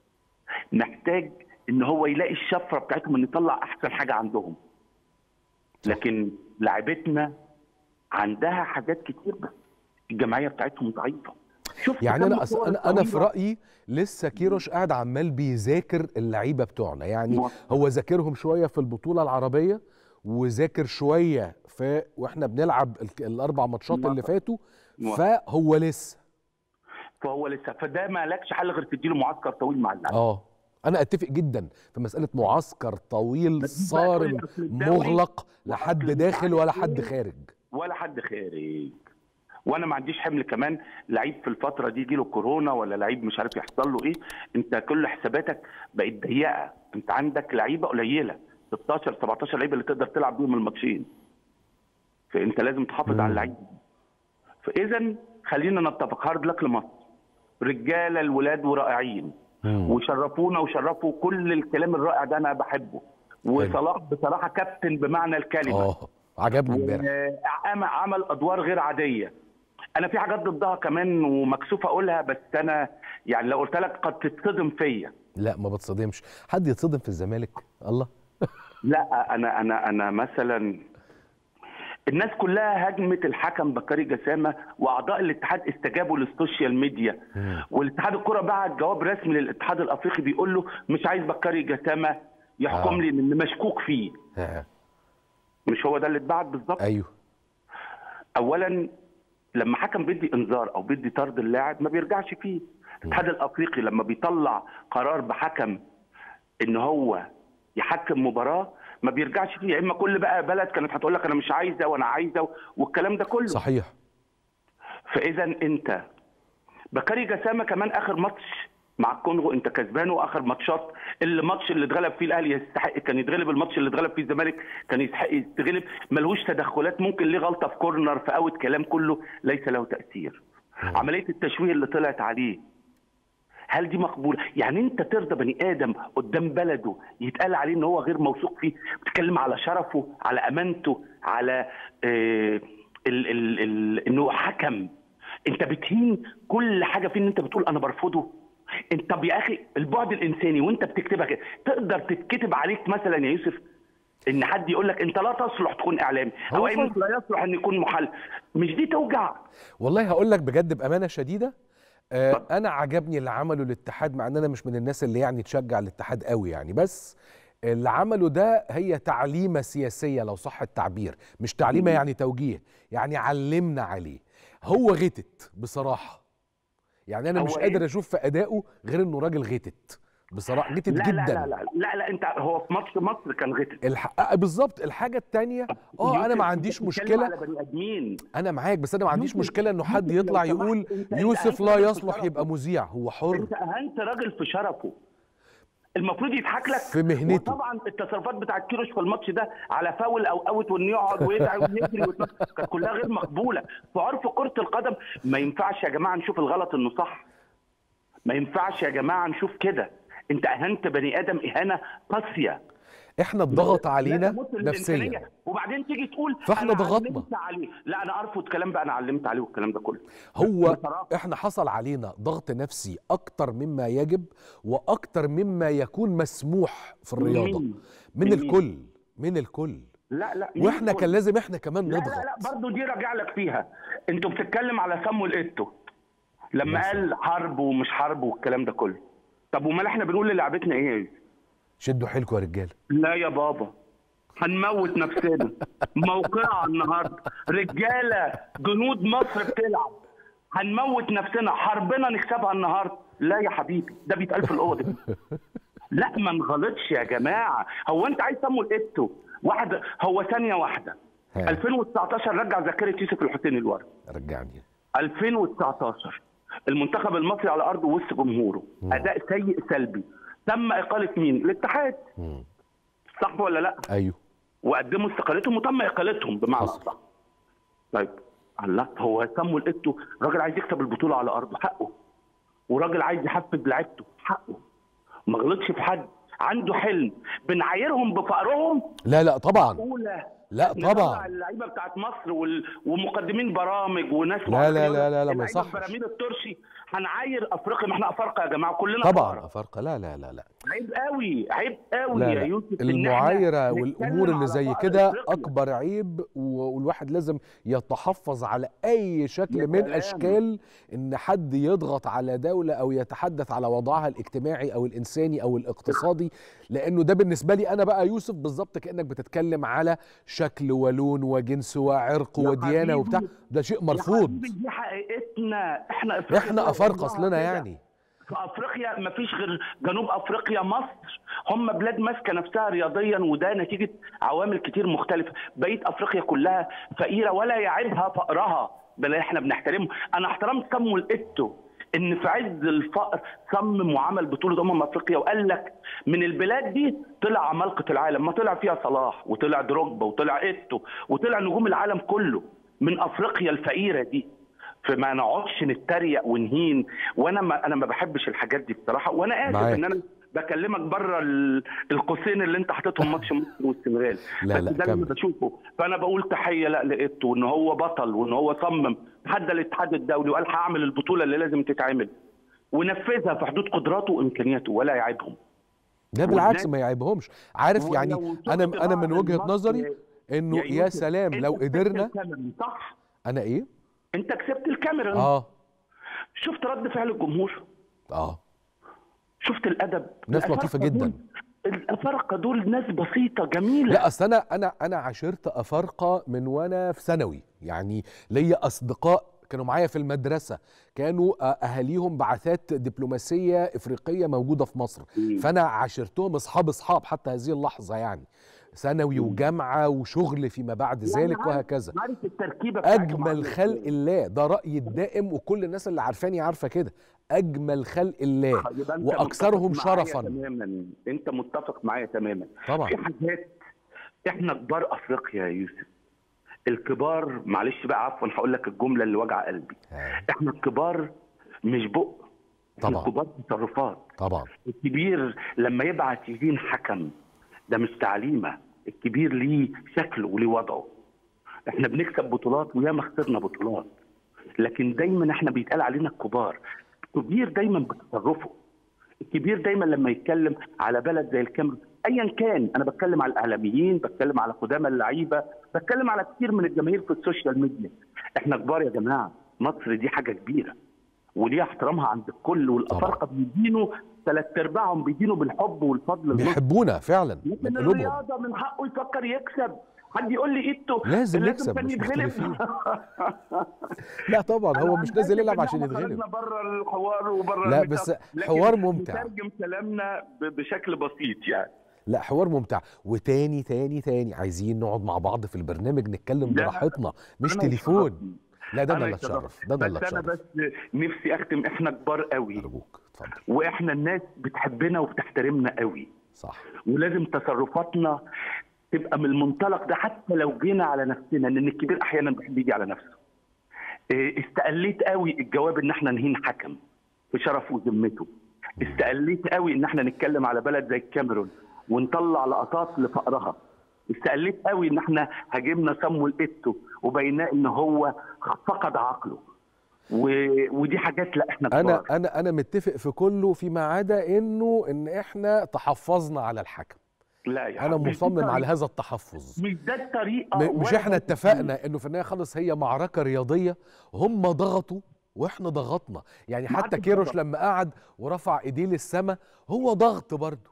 محتاج ان هو يلاقي الشفره بتاعتهم ان يطلع احسن حاجه عندهم لكن لعيبتنا عندها حاجات كتير بس الجمعيه بتاعتهم ضعيفه شفت
يعني
كم
انا أص...
صور
انا انا في
طويلة؟
رايي لسه كيروش قاعد عمال بيذاكر اللعيبه بتوعنا يعني
موافق.
هو ذاكرهم شويه في البطوله العربيه وذاكر شويه في واحنا بنلعب ال- الاربع ماتشات اللي
موافق.
فاتوا
موافق.
فهو لسه
فهو لسه فده ما لكش حل غير تديله معسكر طويل مع اللعيبه
اه انا اتفق جدا في مساله معسكر طويل
بقى
صارم
كل أصل الدوري
مغلق لا حد
وأصل
داخل ولا حد
الدوري.
خارج
ولا حد خارج وانا ما عنديش حمل كمان لعيب في الفتره دي يجي له كورونا ولا لعيب مش عارف يحصل له ايه انت كل حساباتك بقت ضيقه انت عندك لعيبه قليله 16 17 لعيبه اللي تقدر تلعب بيهم الماتشين فانت لازم تحافظ
مم.
على اللعيبه فاذا خلينا نتفق هارد لك لمصر رجاله الولاد ورائعين
مم.
وشرفونا وشرفوا كل الكلام الرائع ده انا بحبه وصلاح بصراحه كابتن بمعنى الكلمه
اه عجبني امبارح
وعمل عمل ادوار غير عاديه انا في حاجات ضدها كمان ومكسوف اقولها بس انا يعني لو قلت لك قد تتصدم فيا
لا ما بتصدمش حد يتصدم في الزمالك الله
لا انا انا انا مثلا الناس كلها هاجمت الحكم بكاري جسامه واعضاء الاتحاد استجابوا للسوشيال ميديا
مم.
والاتحاد الكره بعت جواب رسمي للاتحاد الافريقي بيقول له مش عايز بكاري جسامه يحكم
آه.
لي ان مشكوك فيه
ها.
مش هو ده اللي اتبعت بالظبط
ايوه
اولا لما حكم بيدي انذار او بيدي طرد اللاعب ما بيرجعش فيه الاتحاد الافريقي لما بيطلع قرار بحكم ان هو يحكم مباراه ما بيرجعش فيه يا اما كل بقى بلد كانت هتقول لك انا مش عايزه وانا عايزه والكلام ده كله
صحيح
فاذا انت بكاري جسامه كمان اخر ماتش مع الكونغو انت كسبان واخر ماتشات الماتش اللي اتغلب فيه الاهلي يستحق كان يتغلب الماتش اللي اتغلب فيه الزمالك كان يستحق يتغلب ملهوش تدخلات ممكن ليه غلطه في كورنر في اوت كلام كله ليس له تاثير عمليه التشويه اللي طلعت عليه هل دي مقبوله؟ يعني انت ترضى بني ادم قدام بلده يتقال عليه ان هو غير موثوق فيه، بتتكلم على شرفه، على امانته، على آه ال ال ال انه حكم انت بتهين كل حاجه فيه ان انت بتقول انا برفضه انت طب يا اخي البعد الانساني وانت بتكتبها كده تقدر تتكتب عليك مثلا يا يوسف ان حد يقول لك انت لا تصلح تكون اعلامي
هو
او انك
فاهم.
لا يصلح ان يكون محل مش دي توجع
والله هقول لك بجد بامانه شديده آه
اتفضل.
انا عجبني اللي عمله الاتحاد مع ان انا مش من الناس اللي يعني تشجع الاتحاد قوي يعني بس اللي عمله ده هي تعليمه سياسيه لو صح التعبير مش تعليمه يعني توجيه يعني علمنا عليه هو غتت بصراحه يعني انا
هو
مش
إيه؟
قادر اشوف في ادائه غير انه راجل غتت بصراحه غتت
لا,
جدا
لا لا لا لا لا انت هو في ماتش مصر كان غتت
الح... آه، بالظبط الحاجه الثانيه اه انا
يوسف،
ما
انت
عنديش
بتتكلم
مشكله
على بني ادمين
انا معاك بس انا ما عنديش
يوسف-
مشكله انه حد
يوسف، لو
يطلع
سمحت،
يقول
انت- انت
يوسف
أهنت
لا
راجل في
يصلح
شرفه.
يبقى مذيع هو حر
انت اهنت راجل في شرفه المفروض يضحك لك
في مهنته.
وطبعا التصرفات بتاعت كيروش في الماتش ده على فاول او اوت وانه يقعد ويدعي ويجري ويتنطط، كانت كلها غير مقبوله في عرف كره القدم ما ينفعش يا جماعه نشوف الغلط انه صح ما ينفعش يا جماعه نشوف كده انت اهنت بني ادم اهانه قاسيه
احنا اتضغط
لا
علينا
تمت
نفسيا
الإمكانية. وبعدين تيجي تقول
فإحنا
أنا
ضغطنا.
علمت عليه لا انا ارفض كلام بقى انا علمت عليه والكلام ده كله
هو
بصراحة.
احنا حصل علينا ضغط نفسي اكتر مما يجب واكتر مما يكون مسموح في الرياضه
مين؟
من
مين؟
الكل من الكل
لا لا مين
واحنا
كل-
كان لازم احنا كمان
لا
نضغط
لا لا برضه دي راجع لك فيها انتوا بتتكلم على سمو الايتو لما
مثلا.
قال حرب ومش حرب والكلام ده كله طب امال احنا بنقول للعبتنا ايه
شدوا حيلكم يا رجاله
لا يا بابا هنموت نفسنا موقعها النهارده رجاله جنود مصر بتلعب هنموت نفسنا حربنا نكسبها النهارده لا يا حبيبي ده بيتقال في الاوضه دي. لا ما نغلطش يا جماعه هو انت عايز سمو الايتو واحد هو ثانيه واحده
ها.
2019 رجع ذاكره يوسف الحسين الورد
رجعني
2019 المنتخب المصري على ارضه وسط جمهوره اداء سيء سلبي تم اقاله مين الاتحاد
مم.
صح ولا لا
ايوه
وقدموا استقالتهم وتم اقالتهم بمعنى
حصل.
اصح طيب الله هو سموا لقيته راجل عايز يكسب البطوله على ارضه حقه وراجل عايز يحفز لعيبته حقه ما غلطش في حد عنده حلم بنعايرهم بفقرهم
لا لا طبعا
اولى
لا
نطلع
طبعا
اللعيبه بتاعت مصر وال... ومقدمين برامج وناس
لا لا
معروفة.
لا لا لا، ما
اللعيبة
يصحش.
براميل الترشي هنعاير افريقيا ما احنا افارقه يا جماعه كلنا فقراء.
طبعا افارقه لا لا لا لا
عيب قوي عيب قوي
لا
يا
لا
يوسف إن إحنا
المعايرة
نتكلم
والأمور اللي
على
زي
فقر
كده
أفريقيا.
أكبر عيب و- والواحد لازم يتحفظ على أي شكل
يا
من
سلام.
أشكال إن حد يضغط على دولة أو يتحدث على وضعها الاجتماعي أو الإنساني أو الاقتصادي لأنه ده بالنسبة لي أنا بقى يوسف بالظبط كأنك بتتكلم على شكل ولون وجنس وعرق
يا
وديانة
حبيبي،
وبتاع ده شيء
يا
مرفوض
حبيبي دي حقيقتنا احنا افريقيا
إحنا أفارقة
كلها
أصلنا
كده.
يعني
في افريقيا ما فيش غير جنوب افريقيا مصر هم بلاد ماسكه نفسها رياضيا وده نتيجه عوامل كتير مختلفه بقيه افريقيا كلها فقيره ولا يعيبها فقرها بل احنا بنحترمه انا احترمت صامويل ايتو ان في عز الفقر صمم وعمل بطوله امم افريقيا وقال لك من البلاد دي طلع عمالقه العالم ما طلع فيها صلاح وطلع دروجبا وطلع ايتو وطلع نجوم العالم كله من افريقيا الفقيره دي فما نقعدش نتريق ونهين وانا ما انا ما بحبش الحاجات دي بصراحه وانا اسف
معاك.
ان انا بكلمك بره ال- القوسين اللي انت حاططهم ماتش مصر والسنغال
لا،
بس
لا،
ده اللي
كمل.
بشوفه فانا بقول تحيه لا لقيته وان هو بطل وان هو صمم تحدى الاتحاد الدولي وقال هعمل البطوله اللي لازم تتعمل ونفذها في حدود قدراته وامكانياته ولا يعيبهم
لا بالعكس
والناس-
ما يعيبهمش عارف يعني
ولو
انا
شفت
انا من
بقى
وجهه
الماتش
نظري انه يا
يوسف،
سلام
أنت
لو
كسبت
قدرنا
الكاميرون، صح
انا ايه
انت كسبت الكاميرون
اه
شفت رد فعل الجمهور
اه
شفت الادب
ناس لطيفة
الأفارقة
جدا.
دول- الافارقه دول ناس بسيطه جميله
لا اصل انا انا انا عاشرت افارقه من وانا في ثانوي يعني ليا اصدقاء كانوا معايا في المدرسه كانوا آه، اهاليهم بعثات دبلوماسيه افريقيه موجوده في مصر
مم.
فانا عاشرتهم اصحاب اصحاب حتى هذه اللحظه يعني ثانوي وجامعه وشغل فيما بعد
يعني
ذلك
عارف-
وهكذا
عارف التركيبه بتاعتهم
اجمل
عاملة
خلق
إزاي.
الله ده رايي الدائم وكل الناس اللي عارفاني عارفه كده اجمل خلق الله
يبقى أنت
واكثرهم
متفق معايا
شرفا
تماما انت متفق معايا تماما
طبعا
في حاجات احنا كبار افريقيا يا يوسف الكبار معلش بقى عفوا هقول لك الجمله اللي وجع قلبي
آه،
احنا الكبار مش بق احنا
طبعا.
الكبار تصرفات
طبعا
الكبير لما يبعت يدين حكم ده مش تعليمه الكبير ليه شكله وليه وضعه احنا بنكسب بطولات وياما خسرنا بطولات لكن دايما احنا بيتقال علينا الكبار الكبير دايما بتصرفه الكبير دايما لما يتكلم على بلد زي الكاميرون ايا كان انا بتكلم على الاعلاميين بتكلم على قدامى اللعيبه بتكلم على كتير من الجماهير في السوشيال ميديا احنا كبار يا جماعه مصر دي حاجه كبيره وليها احترامها عند الكل والافارقه بيدينوا ثلاث ارباعهم بيدينوا بالحب والفضل لمصر.
بيحبونا فعلا من
لكن
قلوبهم
الرياضه من حقه يفكر يكسب حد يقول لي ايده
لازم يكسب،
كان
مش
يتغلب.
مختلفين. لا طبعا هو
أنا
مش
عايز
نازل
أقول
يلعب
إن
عشان
إحنا
يتغلب
خرجنا بره الحوار وبره
لا،
البتاع.
بس
لكن
حوار ممتع.
نترجم كلامنا ب- بشكل بسيط يعني
لا حوار ممتع وتاني تاني تاني عايزين نقعد مع بعض في البرنامج نتكلم
لا،
براحتنا مش
أنا
تليفون
يشرفني.
لا ده انا
أنا
اللي
يشرفني.
اتشرف ده انا اللي
بس انا
اتشرف
بس نفسي اختم احنا كبار قوي
ارجوك اتفضل
واحنا الناس بتحبنا وبتحترمنا قوي
صح
ولازم تصرفاتنا تبقى من المنطلق ده حتى لو جينا على نفسنا لان الكبير احيانا بيحب يجي على نفسه إيه، استقليت قوي الجواب ان احنا نهين حكم في شرفه وذمته استقليت قوي ان احنا نتكلم على بلد زي الكاميرون ونطلع لقطات لفقرها استقليت قوي ان احنا هاجمنا صامويل ايتو وبيناه ان هو فقد عقله و... ودي حاجات لا احنا
انا
كبار.
انا انا متفق في كله فيما عدا انه ان احنا تحفظنا على الحكم
لا يا
انا
حبيبي،
مصمم
طريقة.
على هذا التحفظ
مش ده الطريقه
م- مش
ولا
احنا
ده
اتفقنا انه في النهايه خالص هي معركه رياضيه هم ضغطوا واحنا ضغطنا يعني
ما
حتى
عادش
كيروش
ضغط.
لما قعد ورفع ايديه للسماء هو ضغط برضه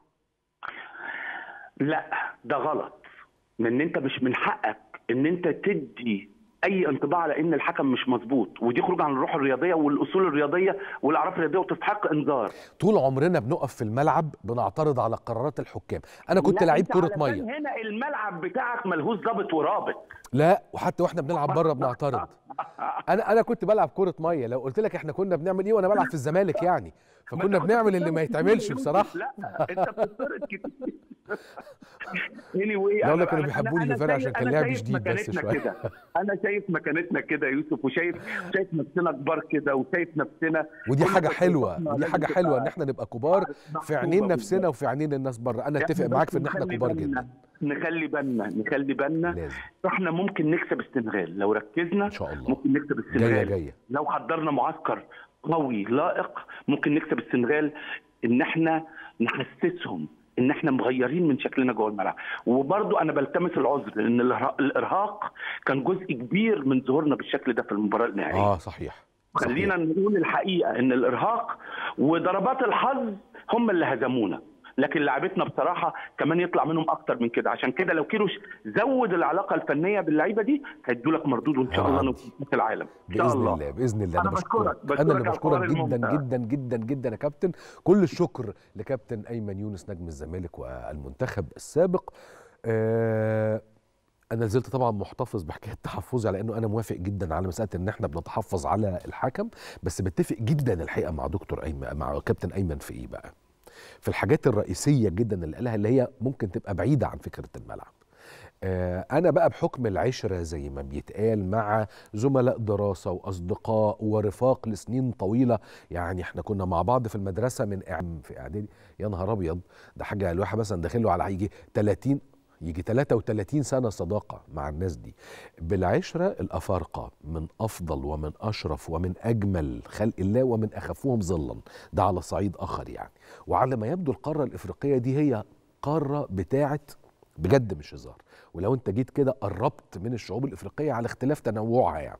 لا ده غلط لان انت مش من حقك ان انت تدي اي انطباع على ان الحكم مش مظبوط ودي خروج عن الروح الرياضيه والاصول الرياضيه والاعراف الرياضيه وتستحق انذار
طول عمرنا بنقف في الملعب بنعترض على قرارات الحكام انا كنت
لا،
لعيب
أنت
كره
علشان
ميه
هنا الملعب بتاعك ملهوش ضابط ورابط
لا وحتى واحنا بنلعب بره بنعترض انا انا كنت بلعب كره ميه لو قلت لك احنا كنا بنعمل ايه وانا بلعب في الزمالك يعني فكنا بنعمل اللي ما يتعملش بصراحه
لا انت بتفترض كتير anyway
لا،
أنا-
كانوا
أنا-
بيحبوني
أنا-
في الفرقة
أنا
عشان كان
شايف-
لعبي
أنا شايف
شديد بس
مكانتنا
شوية.
كده. انا شايف مكانتنا كده يا يوسف وشايف شايف نفسنا كبار كده وشايف نفسنا
ودي
كل
حاجه حلوه
تصرفاتنا
ودي
لازم
حاجه
تبقى
حلوه ان احنا نبقى كبار في عينين
محسوبة
نفسنا وفي عينين الناس بره انا اتفق
إحنا
معاك
بس
في ان احنا
نخلي
كبار
بالنا-
جدا
نخلي بالنا نخلي بالنا
لازم
احنا ممكن نكسب السنغال لو ركزنا
ان شاء الله
ممكن نكسب السنغال
جايه جايه
لو حضرنا معسكر قوي لائق ممكن نكسب السنغال ان احنا نحسسهم ان احنا مغيرين من شكلنا جوه الملعب وبرضو انا بلتمس العذر لان الإرهاق- الارهاق كان جزء كبير من ظهورنا بالشكل ده في المباراه النهائيه
اه صحيح
خلينا
صحيح.
نقول الحقيقه ان الارهاق وضربات الحظ هم اللي هزمونا لكن لعبتنا بصراحه كمان يطلع منهم اكتر من كده عشان كده لو كيروش زود العلاقه الفنيه باللعيبه دي هيدوا لك مردود وان شاء الله
هنعدي.
نوصل كاس العالم ان شاء
باذن
الله
الله باذن الله انا
أنا بشكرك-
بشكرك انا اللي
بشكرك على
بشكرك
الحوار
جدا
الممتع.
جدا جدا جدا يا كابتن كل الشكر لكابتن ايمن يونس نجم الزمالك والمنتخب السابق آه انا زلت طبعا محتفظ بحكايه تحفظي على انه انا موافق جدا على مساله ان احنا بنتحفظ على الحكم بس بتفق جدا الحقيقه مع دكتور ايمن مع كابتن ايمن في ايه بقى في الحاجات الرئيسيه جدا اللي قالها اللي هي ممكن تبقى بعيده عن فكره الملعب آه، انا بقى بحكم العشره زي ما بيتقال مع زملاء دراسه واصدقاء ورفاق لسنين طويله يعني احنا كنا مع بعض في المدرسه من إعدام- في اعدادي يا نهار ابيض ده حاجه الواحد مثلا داخل له على يجي 30 يجي 33 سنه صداقه مع الناس دي بالعشره الافارقه من افضل ومن اشرف ومن اجمل خلق الله ومن اخفهم ظلا ده على صعيد اخر يعني وعلى ما يبدو القاره الافريقيه دي هي قاره بتاعت بجد مش هزار ولو انت جيت كده قربت من الشعوب الافريقيه على اختلاف تنوعها يعني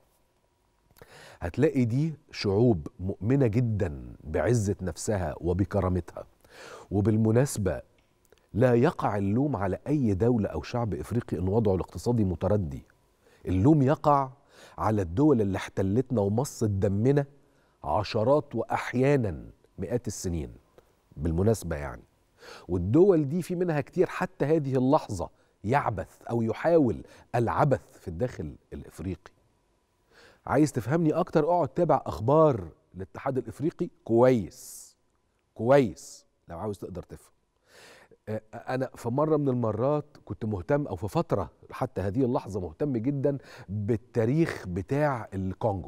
هتلاقي دي شعوب مؤمنه جدا بعزه نفسها وبكرامتها وبالمناسبه لا يقع اللوم على اي دوله او شعب افريقي ان وضعه الاقتصادي متردي اللوم يقع على الدول اللي احتلتنا ومصت دمنا عشرات واحيانا مئات السنين بالمناسبه يعني والدول دي في منها كتير حتى هذه اللحظه يعبث او يحاول العبث في الداخل الافريقي عايز تفهمني اكتر اقعد تابع اخبار الاتحاد الافريقي كويس كويس لو عاوز تقدر تفهم آه، انا في مره من المرات كنت مهتم او في فتره حتى هذه اللحظه مهتم جدا بالتاريخ بتاع الكونجو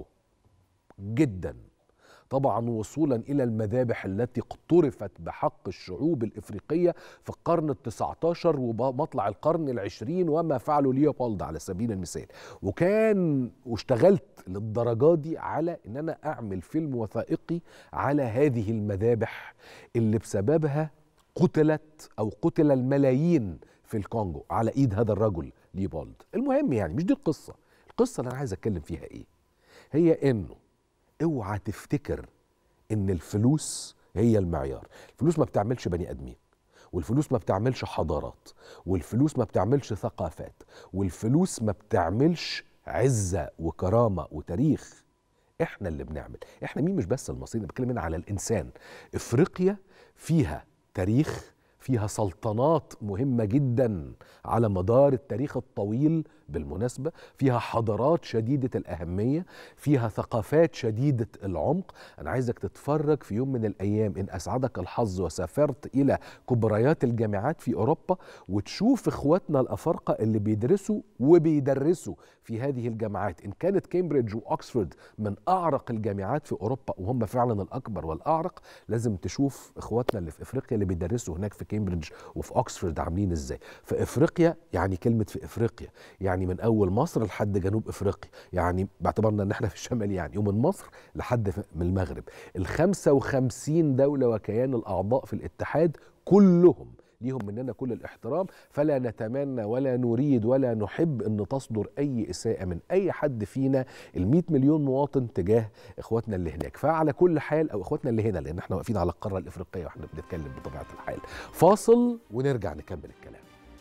جدا طبعا وصولا الى المذابح التي اقترفت بحق الشعوب الافريقيه في القرن ال19 ومطلع القرن العشرين وما فعله ليوبولد على سبيل المثال وكان واشتغلت للدرجه دي على ان انا اعمل فيلم وثائقي على هذه المذابح اللي بسببها قتلت او قتل الملايين في الكونجو على ايد هذا الرجل ليوبولد المهم يعني مش دي القصه القصه اللي انا عايز اتكلم فيها ايه هي انه اوعى تفتكر ان الفلوس هي المعيار الفلوس ما بتعملش بني ادمين والفلوس ما بتعملش حضارات والفلوس ما بتعملش ثقافات والفلوس ما بتعملش عزة وكرامة وتاريخ احنا اللي بنعمل احنا مين مش بس المصريين أنا بتكلم هنا على الانسان افريقيا فيها تاريخ فيها سلطنات مهمة جدا على مدار التاريخ الطويل بالمناسبة فيها حضارات شديدة الأهمية فيها ثقافات شديدة العمق أنا عايزك تتفرج في يوم من الأيام إن أسعدك الحظ وسافرت إلى كبريات الجامعات في أوروبا وتشوف إخواتنا الأفارقة اللي بيدرسوا وبيدرسوا في هذه الجامعات إن كانت كامبريدج وأكسفورد من أعرق الجامعات في أوروبا وهم فعلا الأكبر والأعرق لازم تشوف إخواتنا اللي في إفريقيا اللي بيدرسوا هناك في كامبريدج وفي أكسفورد عاملين إزاي في إفريقيا يعني كلمة في إفريقيا يعني من أول مصر لحد جنوب إفريقيا يعني باعتبارنا إن إحنا في الشمال يعني ومن مصر لحد في- من المغرب ال 55 دولة وكيان الأعضاء في الاتحاد كلهم ليهم مننا كل الاحترام فلا نتمنى ولا نريد ولا نحب ان تصدر اي اساءه من اي حد فينا ال 100 مليون مواطن تجاه اخواتنا اللي هناك فعلى كل حال او اخواتنا اللي هنا لان احنا واقفين على القاره الافريقيه واحنا بنتكلم بطبيعه الحال فاصل ونرجع نكمل الكلام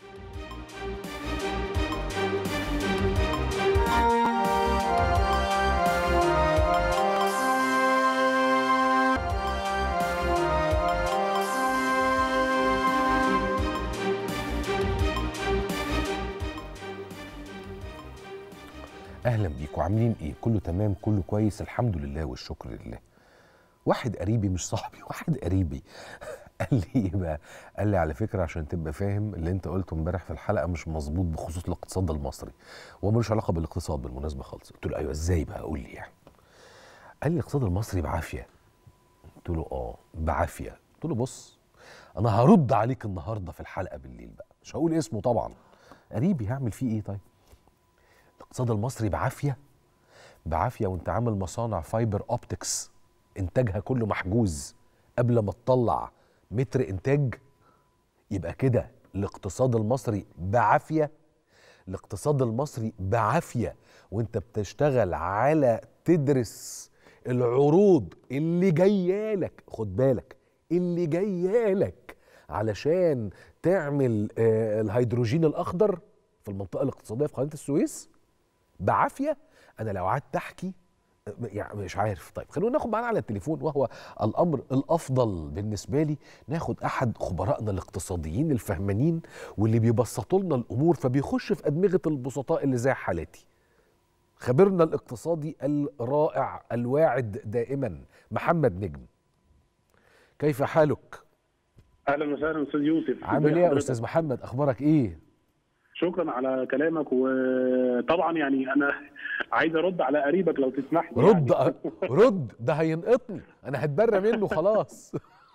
اهلا بيكم عاملين ايه كله تمام كله كويس الحمد لله والشكر لله واحد قريبي مش صاحبي واحد قريبي قال لي ايه بقى قال لي على فكره عشان تبقى فاهم اللي انت قلته امبارح في الحلقه مش مظبوط بخصوص الاقتصاد المصري هو ملوش علاقه بالاقتصاد بالمناسبه خالص قلت له ايوه ازاي بقى قول لي يعني قال لي الاقتصاد المصري بعافيه قلت له اه بعافيه قلت له بص انا هرد عليك النهارده في الحلقه بالليل بقى مش هقول اسمه طبعا قريبي هعمل فيه ايه طيب الاقتصاد المصري بعافيه بعافيه وانت عامل مصانع فايبر اوبتكس انتاجها كله محجوز قبل ما تطلع متر انتاج يبقى كده الاقتصاد المصري بعافيه الاقتصاد المصري بعافيه وانت بتشتغل على تدرس العروض اللي جايه لك خد بالك اللي جايه لك علشان تعمل آه الهيدروجين الاخضر في المنطقه الاقتصاديه في قناه السويس بعافيه انا لو قعدت احكي يعني مش عارف طيب خلونا ناخد معانا على التليفون وهو الامر الافضل بالنسبه لي ناخد احد خبرائنا الاقتصاديين الفهمانين واللي بيبسطوا لنا الامور فبيخش في ادمغه البسطاء اللي زي حالتي خبيرنا الاقتصادي الرائع الواعد دائما محمد نجم كيف حالك
اهلا وسهلا استاذ يوسف
عامل
ازي
ايه يا
حضرتك؟
استاذ محمد اخبارك ايه
شكرا على كلامك وطبعا يعني انا عايز ارد على قريبك لو تسمح لي
رد
يعني.
رد ده هينقطني انا هتبرى منه خلاص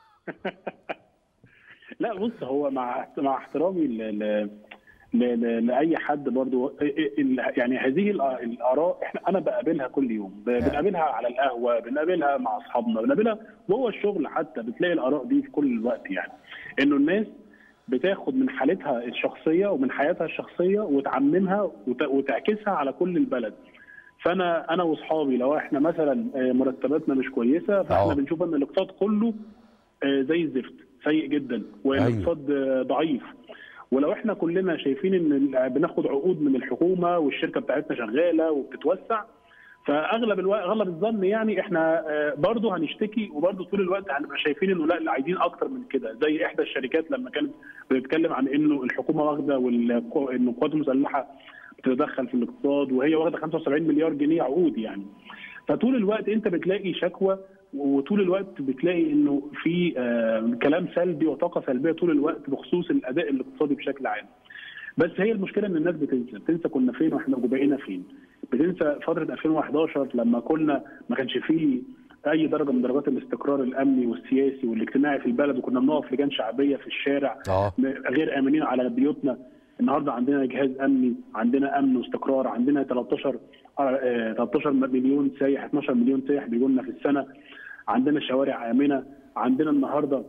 لا بص هو مع مع احترامي ل... ل... ل... ل... لاي حد برضو ال- ال- يعني هذه الآ- الاراء احنا انا بقابلها كل يوم ب- بنقابلها على القهوه بنقابلها مع اصحابنا بنقابلها جوه الشغل حتى بتلاقي الاراء دي في كل الوقت يعني انه الناس بتاخد من حالتها الشخصيه ومن حياتها الشخصيه وتعممها وت... وتعكسها على كل البلد فانا انا واصحابي لو احنا مثلا آه، مرتباتنا مش كويسه فاحنا
أه.
بنشوف ان الاقتصاد كله آه، زي الزفت سيء جدا والاقتصاد آه، ضعيف ولو احنا كلنا شايفين ان ال- بناخد عقود من الحكومه والشركه بتاعتنا شغاله وبتتوسع فاغلب الوقت اغلب الظن يعني احنا آه، برضه هنشتكي وبرضه طول الوقت هنبقى شايفين انه لا لا عايزين اكتر من كده زي احدى الشركات لما كانت بتتكلم عن انه الحكومه واخده والقو- انه القوات المسلحه بتتدخل في الاقتصاد وهي واخده 75 مليار جنيه عقود يعني فطول الوقت انت بتلاقي شكوى وطول الوقت بتلاقي انه في آه، كلام سلبي وطاقه سلبيه طول الوقت بخصوص الاداء الاقتصادي بشكل عام. بس هي المشكله ان الناس بتنسى، بتنسى كنا فين واحنا بقينا فين. بتنسى فتره 2011 لما كنا ما كانش فيه اي درجه من درجات الاستقرار الامني والسياسي والاجتماعي في البلد وكنا بنقف لجان شعبيه في الشارع
اه
غير امنين على بيوتنا النهارده عندنا جهاز امني عندنا امن واستقرار عندنا 13 آه، 13 مليون سايح 12 مليون سايح بيجوا لنا في السنه عندنا شوارع امنه عندنا النهارده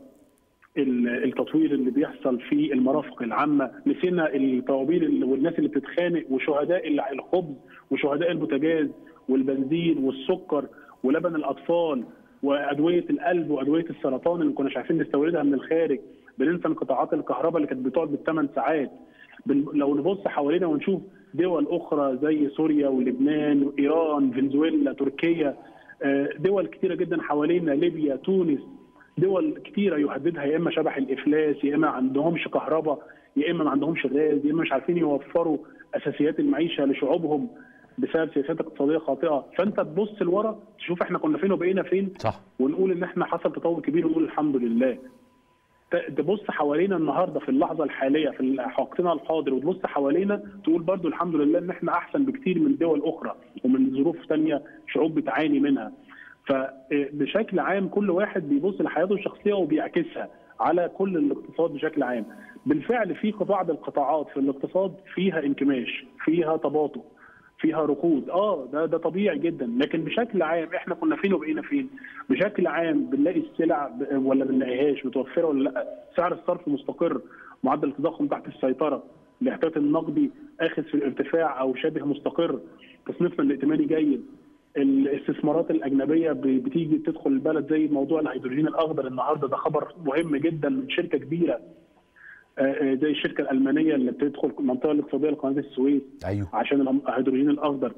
ال- التطوير اللي بيحصل في المرافق العامه نسينا الطوابير اللي- والناس اللي بتتخانق وشهداء ال- الخبز وشهداء البوتاجاز والبنزين والسكر ولبن الاطفال وادويه القلب وادويه السرطان اللي كنا عارفين نستوردها من الخارج بننسى انقطاعات الكهرباء اللي كانت بتقعد بالثمان ساعات بن- لو نبص حوالينا ونشوف دول اخرى زي سوريا ولبنان وايران فنزويلا تركيا آه، دول كتيره جدا حوالينا ليبيا تونس دول كتيره يهددها يا اما شبح الافلاس يا اما ما عندهمش كهرباء يا اما ما عندهمش غاز يا اما مش عارفين يوفروا اساسيات المعيشه لشعوبهم بسبب سياسات اقتصاديه خاطئه فانت تبص لورا تشوف احنا كنا فين وبقينا فين
صح
ونقول ان احنا حصل تطور كبير ونقول الحمد لله ت- تبص حوالينا النهارده في اللحظه الحاليه في وقتنا الحاضر وتبص حوالينا تقول برضو الحمد لله ان احنا احسن بكتير من دول اخرى ومن ظروف تانية شعوب بتعاني منها فبشكل عام كل واحد بيبص لحياته الشخصيه وبيعكسها على كل الاقتصاد بشكل عام بالفعل في بعض القطاعات في الاقتصاد فيها انكماش فيها تباطؤ فيها ركود اه ده ده طبيعي جدا لكن بشكل عام احنا كنا فين وبقينا فين بشكل عام بنلاقي السلع ب- ولا بنلاقيهاش متوفره ولا لا سعر الصرف مستقر معدل التضخم تحت السيطره الاحتياط النقدي اخذ في الارتفاع او شبه مستقر تصنيفنا الائتماني جيد الاستثمارات الاجنبيه ب- بتيجي تدخل البلد زي موضوع الهيدروجين الاخضر النهارده ده خبر مهم جدا من شركه كبيره آه، آه، زي الشركه الالمانيه اللي بتدخل المنطقه الاقتصاديه لقناه السويس
ايوه
عشان الهيدروجين الاخضر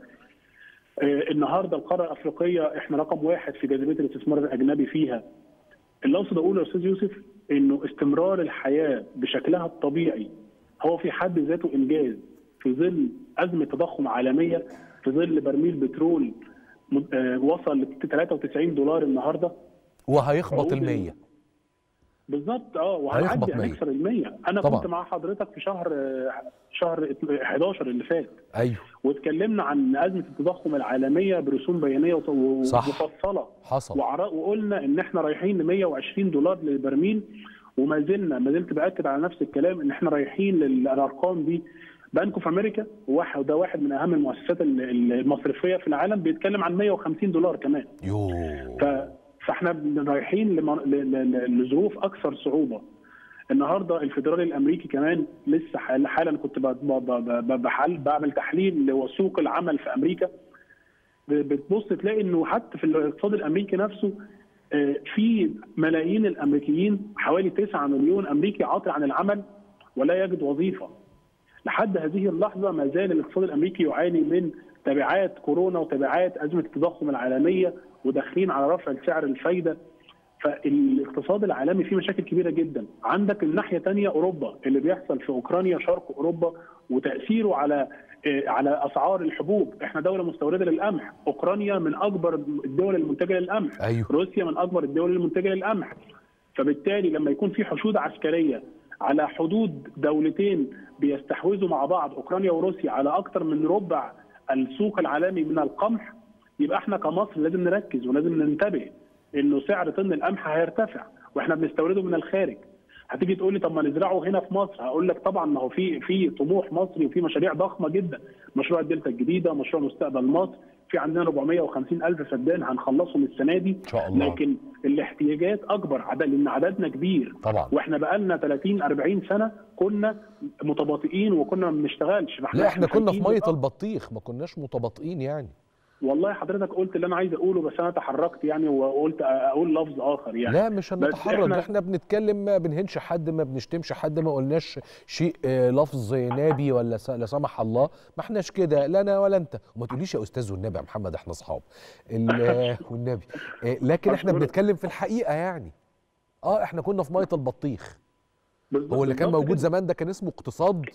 آه، النهارده القاره الافريقيه احنا رقم واحد في جاذبيه الاستثمار الاجنبي فيها اللي اقصد اقوله يا استاذ يوسف انه استمرار الحياه بشكلها الطبيعي هو في حد ذاته انجاز في ظل ازمه تضخم عالميه في ظل برميل بترول مد- آه، وصل ل 93 دولار النهارده
وهيخبط
عقود
المية
بالظبط اه
هيخبط
وهنعدي
100.
هنكسر ال 100 انا
طبعا.
كنت مع حضرتك في شهر آه، شهر 11 اللي فات
ايوه
واتكلمنا عن ازمه التضخم العالميه برسوم بيانيه وط- و-
صح.
ومفصله
حصل
وعرا- وقلنا ان احنا رايحين ل 120 دولار للبرميل وما زلنا ما زلت باكد على نفس الكلام ان احنا رايحين للارقام دي بنك في امريكا واحد وده واحد من اهم المؤسسات ال- ال- المصرفيه في العالم بيتكلم عن 150 دولار كمان
يوه
ف... فاحنا رايحين لم- ل- ل- لظروف اكثر صعوبه النهارده الفدرالي الامريكي كمان لسه حال- حالا كنت ب- ب- ب- ب- بحل بعمل تحليل لسوق العمل في امريكا ب- بتبص تلاقي انه حتى في الاقتصاد الامريكي نفسه آه، في ملايين الامريكيين حوالي 9 مليون امريكي عاطل عن العمل ولا يجد وظيفه لحد هذه اللحظه ما زال الاقتصاد الامريكي يعاني من تبعات كورونا وتبعات ازمه التضخم العالميه وداخلين على رفع سعر الفايده فالاقتصاد العالمي فيه مشاكل كبيره جدا عندك الناحيه الثانيه اوروبا اللي بيحصل في اوكرانيا شرق اوروبا وتاثيره على آه، على اسعار الحبوب احنا دوله مستورده للقمح اوكرانيا من اكبر الدول المنتجه للقمح
أيوه.
روسيا من اكبر الدول المنتجه للقمح فبالتالي لما يكون في حشود عسكريه على حدود دولتين بيستحوذوا مع بعض اوكرانيا وروسيا على اكثر من ربع السوق العالمي من القمح يبقى احنا كمصر لازم نركز ولازم ننتبه انه سعر طن القمح هيرتفع واحنا بنستورده من الخارج هتيجي تقول لي طب ما نزرعه هنا في مصر هقول لك طبعا ما هو في في طموح مصري وفي مشاريع ضخمه جدا مشروع الدلتا الجديده مشروع مستقبل مصر في عندنا 450 الف فدان هنخلصهم السنه دي
إن شاء الله.
لكن الاحتياجات اكبر عدد لان عددنا كبير
طبعا
واحنا بقالنا 30 40 سنه كنا متباطئين وكنا ما بنشتغلش فإحنا-
لا احنا كنا في
خايفين
ميه
نبقى-
البطيخ ما كناش متباطئين يعني
والله حضرتك قلت اللي انا عايز اقوله بس انا تحركت يعني وقلت اقول لفظ اخر يعني
لا مش هنتحرج
إحنا-
احنا بنتكلم ما بنهنش حد ما بنشتمش حد ما قلناش شيء آه، لفظ نابي ولا س- لا سمح الله ما احناش كده لا انا ولا انت وما تقوليش يا استاذ والنبي يا محمد احنا اصحاب ال- آه، والنبي آه، لكن احنا
أشكرك.
بنتكلم في الحقيقه يعني اه احنا كنا في ميه البطيخ
بالظبط-
هو اللي كان
بالظبط
موجود
كده.
زمان ده كان اسمه اقتصاد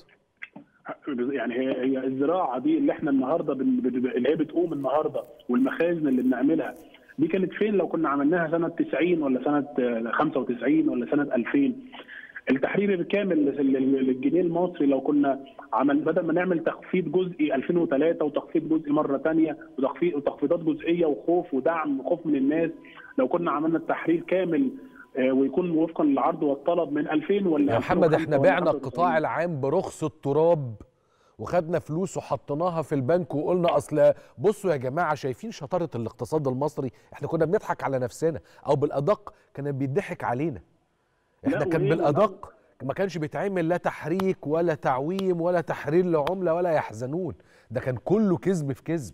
يعني هي هي الزراعه دي اللي احنا النهارده بن- بن- اللي هي بتقوم النهارده والمخازن اللي بنعملها دي كانت فين لو كنا عملناها سنه 90 ولا سنه آه، 95 ولا سنه 2000 التحرير الكامل لل- لل- للجنيه المصري لو كنا عمل بدل ما نعمل تخفيض جزئي 2003 وتخفيض جزئي مره ثانيه وتخفيض وتخفيضات جزئيه وخوف ودعم وخوف من الناس لو كنا عملنا التحرير كامل آه، ويكون وفقا للعرض والطلب من 2000 ولا
يا محمد
2005
احنا
ولا
بعنا
95.
القطاع العام برخص التراب وخدنا فلوس وحطيناها في البنك وقلنا اصل بصوا يا جماعه شايفين شطاره الاقتصاد المصري احنا كنا بنضحك على نفسنا او بالادق كان بيضحك علينا احنا
لا،
كان
وإيه
بالادق ما كانش بيتعمل لا تحريك ولا تعويم ولا تحرير لعمله ولا يحزنون ده كان كله كذب في كذب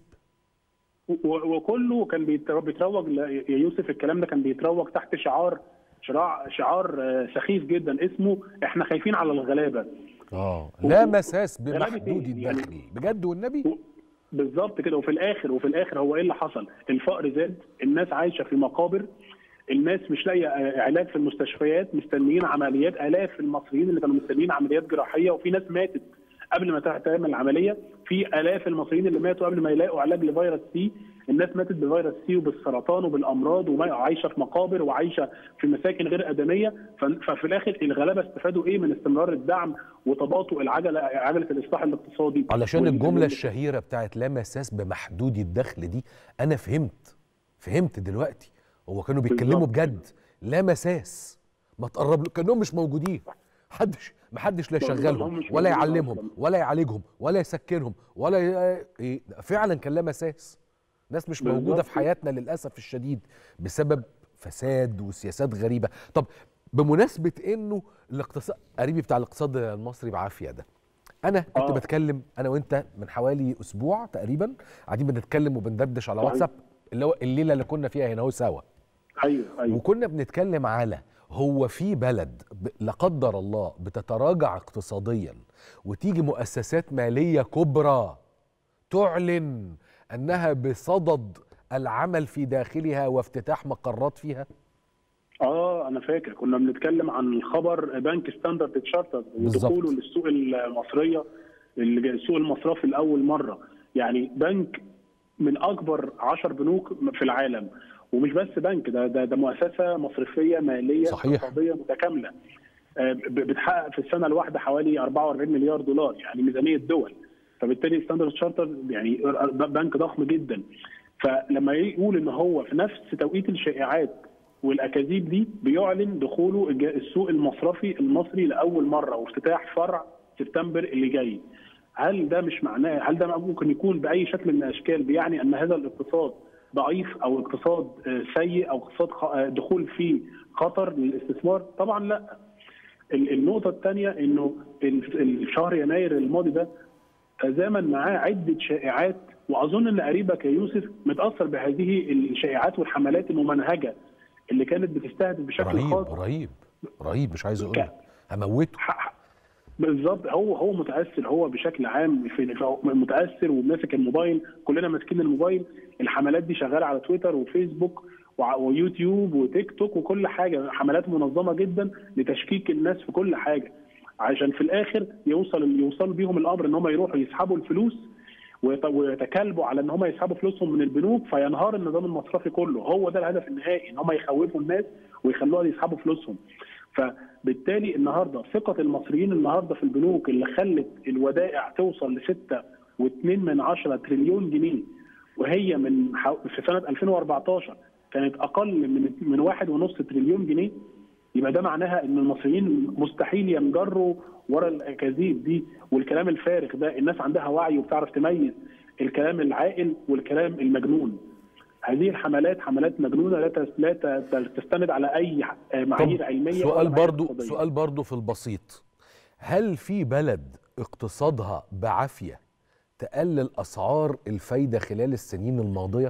و- وكله كان بيتر- بيتروج ل- يا يوسف الكلام ده كان بيتروج تحت شعار شعار شعار آه، سخيف جدا اسمه احنا خايفين على الغلابه
اه لا مساس
غلابة
بمحدود
إيه؟ يعني-
الدخل بجد والنبي
و- بالظبط كده وفي الاخر وفي الاخر هو ايه اللي حصل؟ الفقر زاد، الناس عايشه في مقابر، الناس مش لاقيه آه، علاج في المستشفيات، مستنيين عمليات، الاف المصريين اللي كانوا مستنيين عمليات جراحيه وفي ناس ماتت قبل ما تعمل العمليه، في الاف المصريين اللي ماتوا قبل ما يلاقوا علاج لفيروس سي، الناس ماتت بفيروس سي وبالسرطان وبالامراض وعايشه في مقابر وعايشه في مساكن غير ادميه ف- ففي الاخر الغلابه استفادوا ايه من استمرار الدعم وتباطؤ العجله عجله الاصلاح الاقتصادي
علشان
وال-
الجملة
وال-
الشهيرة بتاعت لا مساس بمحدود الدخل دي أنا فهمت فهمت دلوقتي هو كانوا بيتكلموا
بالظبط.
بجد لا مساس ما تقرب له كأنهم مش موجودين محدش محدش لا
بالظبط،
يشغلهم
هم مش
ولا
موجودين
يعلمهم
أصلاً.
ولا يعالجهم ولا يسكنهم ولا ي... إيه فعلا كان لا مساس ناس مش موجودة
بالظبط.
في حياتنا للأسف الشديد بسبب فساد وسياسات غريبة طب بمناسبة إنه الاقتصاد قريبي بتاع الاقتصاد المصري بعافية ده انا كنت
آه.
بتكلم انا وانت من حوالي اسبوع تقريبا قاعدين بنتكلم وبندردش على
صحيح.
واتساب اللي هو الليله اللي كنا فيها هنا هو سوا
ايوه ايوه
وكنا بنتكلم على هو في بلد ب- لا قدر الله بتتراجع اقتصاديا وتيجي مؤسسات ماليه كبرى تعلن انها بصدد العمل في داخلها وافتتاح مقرات فيها
اه انا فاكر كنا بنتكلم عن الخبر بنك ستاندرد تشارترد
بالظبط.
ودخوله للسوق المصريه السوق المصرفي لاول مره يعني بنك من اكبر 10 بنوك في العالم ومش بس بنك ده ده, ده مؤسسه مصرفيه ماليه
صحيح.
اقتصاديه متكامله آه، ب- بتحقق في السنه الواحده حوالي 44 مليار دولار يعني ميزانيه دول فبالتالي ستاندرد تشارتر يعني بنك ضخم جدا فلما يقول ان هو في نفس توقيت الشائعات والاكاذيب دي بيعلن دخوله الج- السوق المصرفي المصري لاول مره وافتتاح فرع سبتمبر اللي جاي هل ده مش معناه هل ده ممكن يكون باي شكل من الاشكال بيعني ان هذا الاقتصاد ضعيف او اقتصاد آه، سيء او اقتصاد خ- آه، دخول فيه خطر للاستثمار طبعا لا ال- النقطه الثانيه انه ال- الشهر يناير الماضي ده تزامن معاه عده شائعات واظن ان قريبك يا يوسف متاثر بهذه الشائعات والحملات الممنهجه اللي كانت بتستهدف بشكل
رهيب
خاص
رهيب رهيب مش عايز اقول
ك-
لك هموته
ح- بالظبط هو هو متاثر هو بشكل عام في في- متاثر وماسك الموبايل كلنا ماسكين الموبايل الحملات دي شغاله على تويتر وفيسبوك وع- ويوتيوب وتيك توك وكل حاجه حملات منظمه جدا لتشكيك الناس في كل حاجه عشان في الاخر يوصل يوصل بيهم الامر ان هم يروحوا يسحبوا الفلوس ويت- ويتكالبوا على ان هم يسحبوا فلوسهم من البنوك فينهار النظام المصرفي كله هو ده الهدف النهائي ان هم يخوفوا الناس ويخلوها يسحبوا فلوسهم فبالتالي النهارده ثقه المصريين النهارده في البنوك اللي خلت الودائع توصل ل 6.2 من 10 تريليون جنيه وهي من حو... في سنه 2014 كانت اقل من من واحد ونص تريليون جنيه يبقى ده معناها ان المصريين مستحيل ينجروا ورا الاكاذيب دي والكلام الفارغ ده الناس عندها وعي وبتعرف تميز الكلام العاقل والكلام المجنون هذه الحملات حملات مجنونه لا تس- لا ت- تستند على اي معايير علميه ولا
سؤال
معايير
برضو
اقتصادية.
سؤال برضو في البسيط هل في بلد اقتصادها بعافيه تقلل اسعار الفايده خلال السنين الماضيه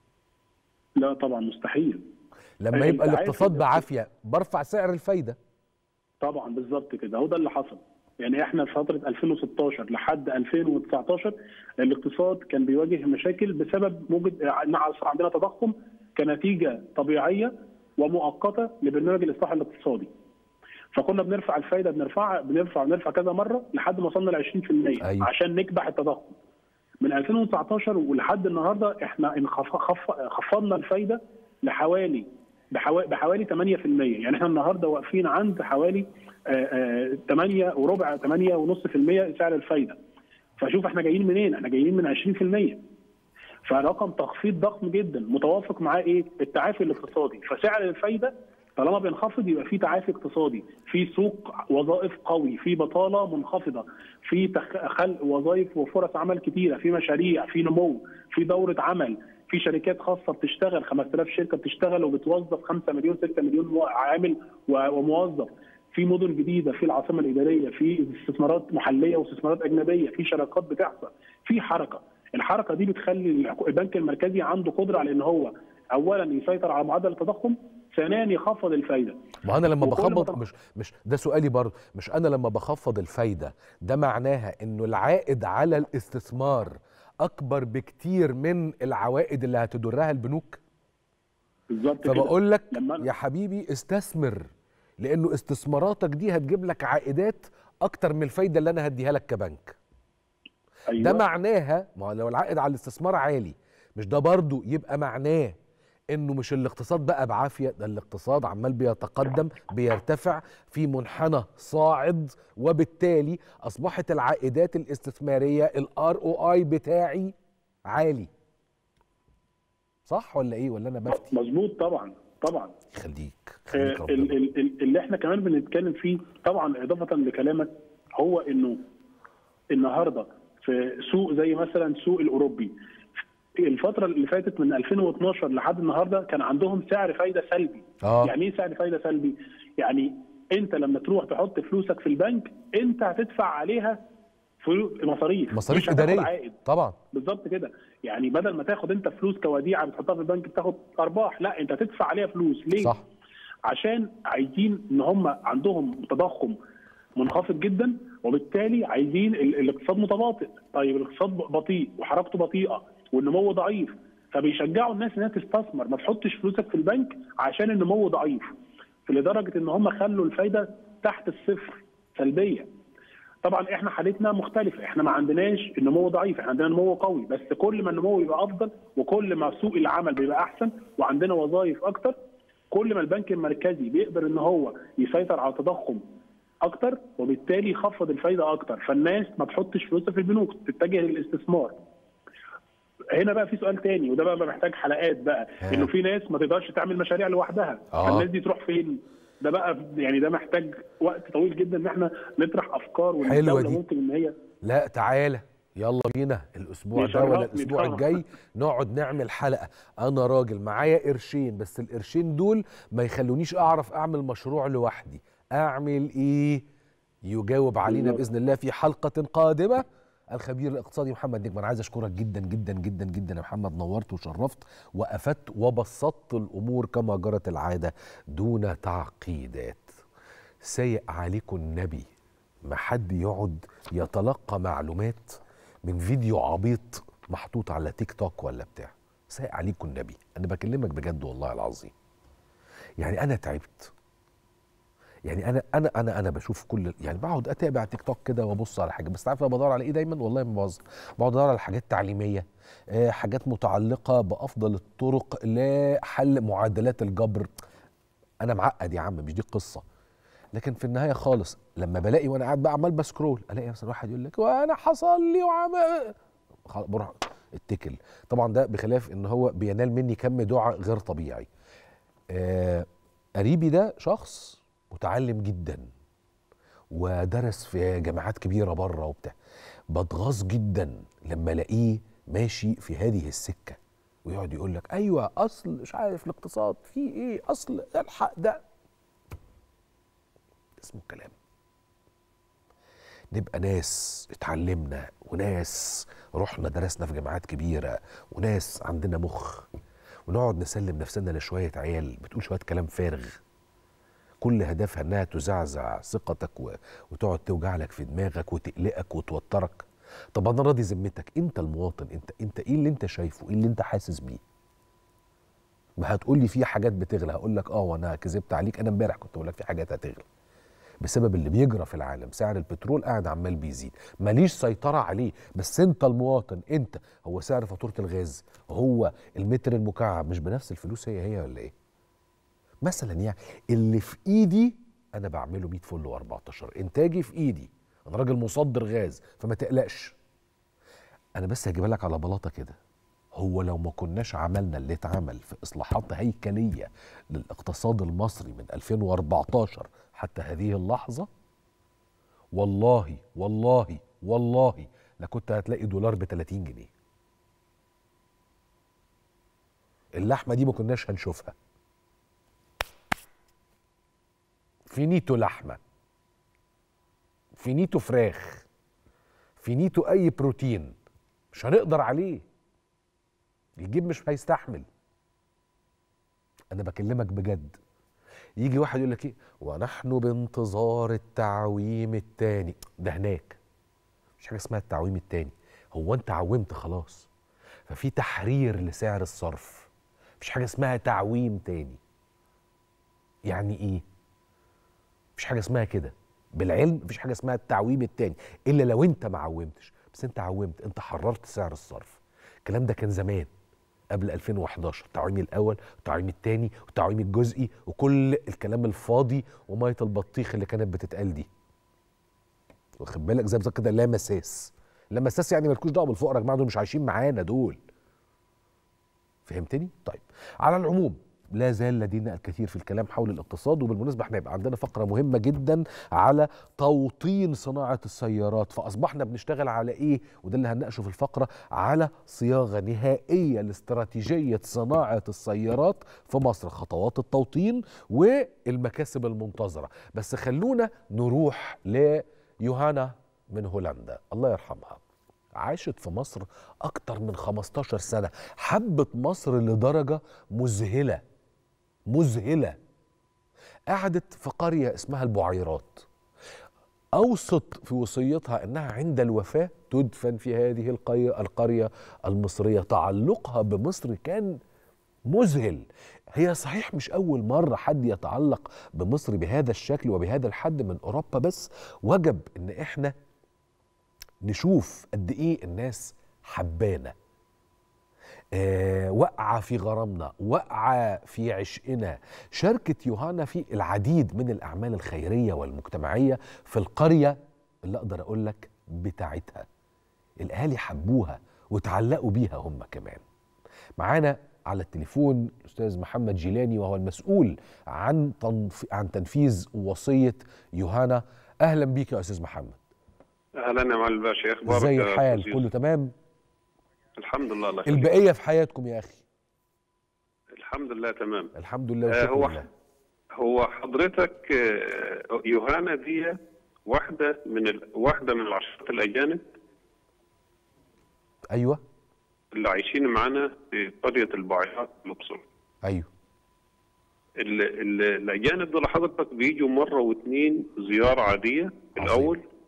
لا طبعا مستحيل
لما
أي
يبقى
أنت
الاقتصاد
عارف-
بعافيه برفع سعر الفايده
طبعا بالظبط كده هو ده اللي حصل يعني احنا في فتره 2016 لحد 2019 الاقتصاد كان بيواجه مشاكل بسبب موجود مع عندنا تضخم كنتيجه طبيعيه ومؤقته لبرنامج الاصلاح الاقتصادي فكنا بنرفع الفايده بنرفعها بنرفع بنرفع كذا مره لحد ما وصلنا ل 20%
أيوة.
عشان نكبح التضخم من 2019 ولحد النهارده احنا انخف- خف- خفضنا الفايده لحوالي بحوا- بحوالي 8% يعني احنا النهارده واقفين عند حوالي آه، آه، 8 وربع 8 ونص في المية سعر الفايده فشوف احنا جايين منين احنا جايين من 20% فرقم تخفيض ضخم جدا متوافق معاه ايه التعافي الاقتصادي فسعر الفايده طالما بينخفض يبقى في تعافي اقتصادي في سوق وظائف قوي في بطاله منخفضه في تخ- خلق وظائف وفرص عمل كتيره في مشاريع في نمو في دوره عمل في شركات خاصه بتشتغل 5000 شركه بتشتغل وبتوظف 5 مليون 6 مليون مو- عامل و- وموظف في مدن جديده في العاصمه الاداريه في استثمارات محليه واستثمارات اجنبيه في شراكات بتحصل في حركه الحركه دي بتخلي الحكو- البنك المركزي عنده قدره على ان هو اولا يسيطر على معدل التضخم ثانيا يخفض الفايده
ما انا لما
وكل ما
بخفض
طبعا-
مش مش ده سؤالي برضه مش انا لما بخفض الفايده ده معناها انه العائد على الاستثمار اكبر بكتير من العوائد اللي هتدرها البنوك
بالظبط كده
فبقول لك
لما أنا-
يا حبيبي استثمر لانه استثماراتك دي هتجيب لك عائدات اكتر من الفايده اللي انا هديها لك كبنك
أيوة.
ده معناها ما هو لو العائد على الاستثمار عالي مش ده برضو يبقى معناه انه مش الاقتصاد بقى بعافيه ده الاقتصاد عمال بيتقدم بيرتفع في منحنى صاعد وبالتالي اصبحت العائدات الاستثماريه الار او اي بتاعي عالي صح ولا ايه ولا انا بفتي
مظبوط طبعا طبعا
خليك
آه،
خليك
ال-
ربنا
ال- ال- اللي احنا كمان بنتكلم فيه طبعا اضافه لكلامك هو انه النهارده في سوق زي مثلا سوق الاوروبي الفتره اللي فاتت من 2012 لحد النهارده كان عندهم سعر فايده سلبي
اه
يعني ايه سعر فايده سلبي يعني انت لما تروح تحط فلوسك في البنك انت هتدفع عليها فلو- مصاريف
مصاريف
مش هتاخد
اداريه
عائد
طبعا
بالظبط كده يعني بدل ما تاخد انت فلوس كوديعه بتحطها في البنك بتاخد ارباح لا انت تدفع عليها فلوس ليه
صح
عشان عايزين ان هم عندهم تضخم منخفض جدا وبالتالي عايزين ال- الاقتصاد متباطئ طيب الاقتصاد بطيء وحركته بطيئه والنمو ضعيف فبيشجعوا الناس انها تستثمر ما تحطش فلوسك في البنك عشان النمو ضعيف لدرجه ان هم خلوا الفايده تحت الصفر سلبيه طبعا احنا حالتنا مختلفه احنا ما عندناش النمو ضعيف احنا عندنا نمو قوي بس كل ما النمو يبقى افضل وكل ما سوق العمل بيبقى احسن وعندنا وظائف اكتر كل ما البنك المركزي بيقدر ان هو يسيطر على التضخم اكتر وبالتالي يخفض الفايده اكتر فالناس ما تحطش فلوسها في البنوك تتجه للاستثمار هنا بقى في سؤال تاني وده بقى محتاج حلقات بقى
ها.
انه في ناس ما تقدرش تعمل مشاريع لوحدها
آه.
فالناس دي تروح فين ده بقى يعني ده محتاج وقت طويل جدا ان احنا نطرح افكار وان
حلوة
الدوله
دي.
ممكن ان هي
لا تعالى يلا بينا الاسبوع ده
يشرفني
ولا الاسبوع
طبعا.
الجاي نقعد نعمل حلقه انا راجل معايا قرشين بس القرشين دول ما يخلونيش اعرف اعمل مشروع لوحدي اعمل ايه يجاوب علينا
بالظبط.
باذن الله في حلقه قادمه الخبير الاقتصادي محمد نجم انا عايز اشكرك جدا جدا جدا جدا يا محمد نورت وشرفت وافدت وبسطت الامور كما جرت العاده دون تعقيدات سيء عليكم النبي ما حد يقعد يتلقى معلومات من فيديو عبيط محطوط على تيك توك ولا بتاع سايق عليكم النبي انا بكلمك بجد والله العظيم يعني انا تعبت يعني انا انا انا انا بشوف كل يعني بقعد اتابع تيك توك كده وابص على حاجه بس عارف انا بدور على ايه دايما والله ما بهزر بقعد ادور على حاجات تعليميه آه، حاجات متعلقه بافضل الطرق لحل معادلات الجبر انا معقد يا عم مش دي القصه لكن في النهايه خالص لما بلاقي وانا قاعد بقى عمال بسكرول الاقي مثلا واحد يقول لك وانا حصل لي وعمل خلاص بروح اتكل طبعا ده بخلاف ان هو بينال مني كم دعاء غير طبيعي آه قريبي ده شخص متعلم جدا ودرس في جامعات كبيره بره وبتاع بتغاظ جدا لما الاقيه ماشي في هذه السكه ويقعد يقول لك ايوه اصل مش عارف الاقتصاد فيه ايه اصل الحق ده اسمه كلام نبقى ناس اتعلمنا وناس رحنا درسنا في جامعات كبيرة وناس عندنا مخ ونقعد نسلم نفسنا لشوية عيال بتقول شوية كلام فارغ كل هدفها انها تزعزع ثقتك و... وتقعد توجع لك في دماغك وتقلقك وتوترك طب انا راضي ذمتك انت المواطن انت انت ايه اللي انت شايفه ايه اللي انت حاسس بيه ما هتقول لي في حاجات بتغلى هقول لك اه وانا كذبت عليك انا امبارح كنت بقول لك في حاجات هتغلى بسبب اللي بيجرى في العالم سعر البترول قاعد عمال بيزيد ماليش سيطرة عليه بس انت المواطن انت هو سعر فاتورة الغاز هو المتر المكعب مش بنفس الفلوس هي هي ولا ايه مثلا يعني اللي في ايدي انا بعمله 100 فل و14 انتاجي في ايدي انا راجل مصدر غاز فما تقلقش انا بس هجيبها لك على بلاطه كده هو لو ما كناش عملنا اللي اتعمل في اصلاحات هيكليه للاقتصاد المصري من 2014 حتى هذه اللحظه والله والله والله لكنت هتلاقي دولار ب 30 جنيه اللحمه دي ما كناش هنشوفها فينيتو لحمه فينيتو فراخ فينيتو اي بروتين مش هنقدر عليه الجيب مش هيستحمل انا بكلمك بجد يجي واحد يقول لك ايه ونحن بانتظار التعويم التاني ده هناك مش حاجه اسمها التعويم التاني هو انت عومت خلاص ففي تحرير لسعر الصرف مفيش حاجه اسمها تعويم تاني يعني ايه مفيش حاجه اسمها كده بالعلم مفيش حاجه اسمها التعويم التاني الا لو انت ما عومتش بس انت عومت انت حررت سعر الصرف الكلام ده كان زمان قبل 2011 التعويم الاول والتعويم الثاني والتعويم الجزئي وكل الكلام الفاضي وميه البطيخ اللي كانت بتتقال دي واخد بالك زي بالظبط كده لا مساس لا مساس يعني مالكوش دعوه بالفقراء يا جماعه دول مش عايشين معانا دول فهمتني طيب على العموم لا زال لدينا الكثير في الكلام حول الاقتصاد وبالمناسبه احنا هيبقى عندنا فقره مهمه جدا على توطين صناعه السيارات فاصبحنا بنشتغل على ايه وده اللي هنناقشه في الفقره على صياغه نهائيه لاستراتيجيه صناعه السيارات في مصر خطوات التوطين والمكاسب المنتظره بس خلونا نروح ليوهانا من هولندا الله يرحمها عاشت في مصر أكتر من 15 سنة حبت مصر لدرجة مذهلة مذهلة قعدت في قرية اسمها البعيرات أوصت في وصيتها أنها عند الوفاة تدفن في هذه القرية, القرية المصرية تعلقها بمصر كان مذهل هي صحيح مش أول مرة حد يتعلق بمصر بهذا الشكل وبهذا الحد من أوروبا بس وجب أن إحنا نشوف قد ايه الناس حبانا آه وقعة في غرامنا وقعة في عشقنا شاركت يوهانا في العديد من الأعمال الخيرية والمجتمعية في القرية اللي أقدر أقول لك بتاعتها الأهالي حبوها وتعلقوا بيها هم كمان معانا على التليفون الأستاذ محمد جيلاني وهو المسؤول عن تنف... عن تنفيذ وصية يوهانا أهلا بيك يا أستاذ محمد
اهلا يا معالي الباشا اخبارك
ازاي
يا
الحال
أستاذ
كله
يوسف؟
تمام
الحمد لله الله يخليك
البقيه في حياتكم يا اخي
الحمد لله تمام
الحمد لله
آه،
وشكرا
هو
لله
هو حضرتك آه، يوهانا دي واحده من ال... واحده من العشرات الاجانب
ايوه
اللي عايشين معانا في قريه البعيرات الاقصر
ايوه
ال... ال... الاجانب دول حضرتك بيجوا مره واثنين زياره عاديه
عظيم.
الاول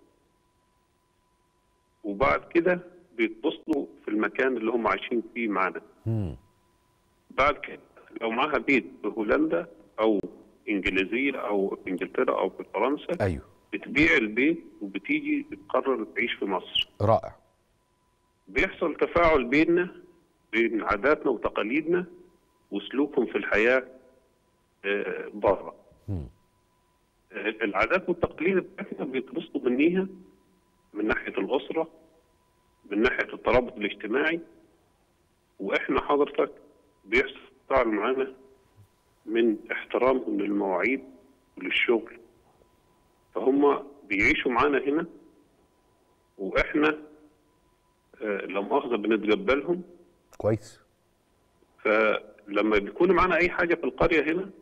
وبعد كده بيتبسطوا في المكان اللي هم عايشين فيه معانا
مم.
بعد كده لو معاها بيت في هولندا او انجليزيه او في انجلترا او في فرنسا
ايوه
بتبيع البيت وبتيجي تقرر تعيش في مصر
رائع
بيحصل تفاعل بيننا بين عاداتنا وتقاليدنا وسلوكهم في الحياه آه، بره
مم.
آه، العادات والتقاليد بتاعتنا بيتبسطوا منيها من ناحيه الاسره من ناحيه الترابط الاجتماعي واحنا حضرتك بيحصل تفاعل معانا من احترامهم للمواعيد وللشغل فهم بيعيشوا معانا هنا واحنا آه، لا مؤاخذه بنتقبلهم
كويس
فلما بيكون معانا اي حاجه في القريه هنا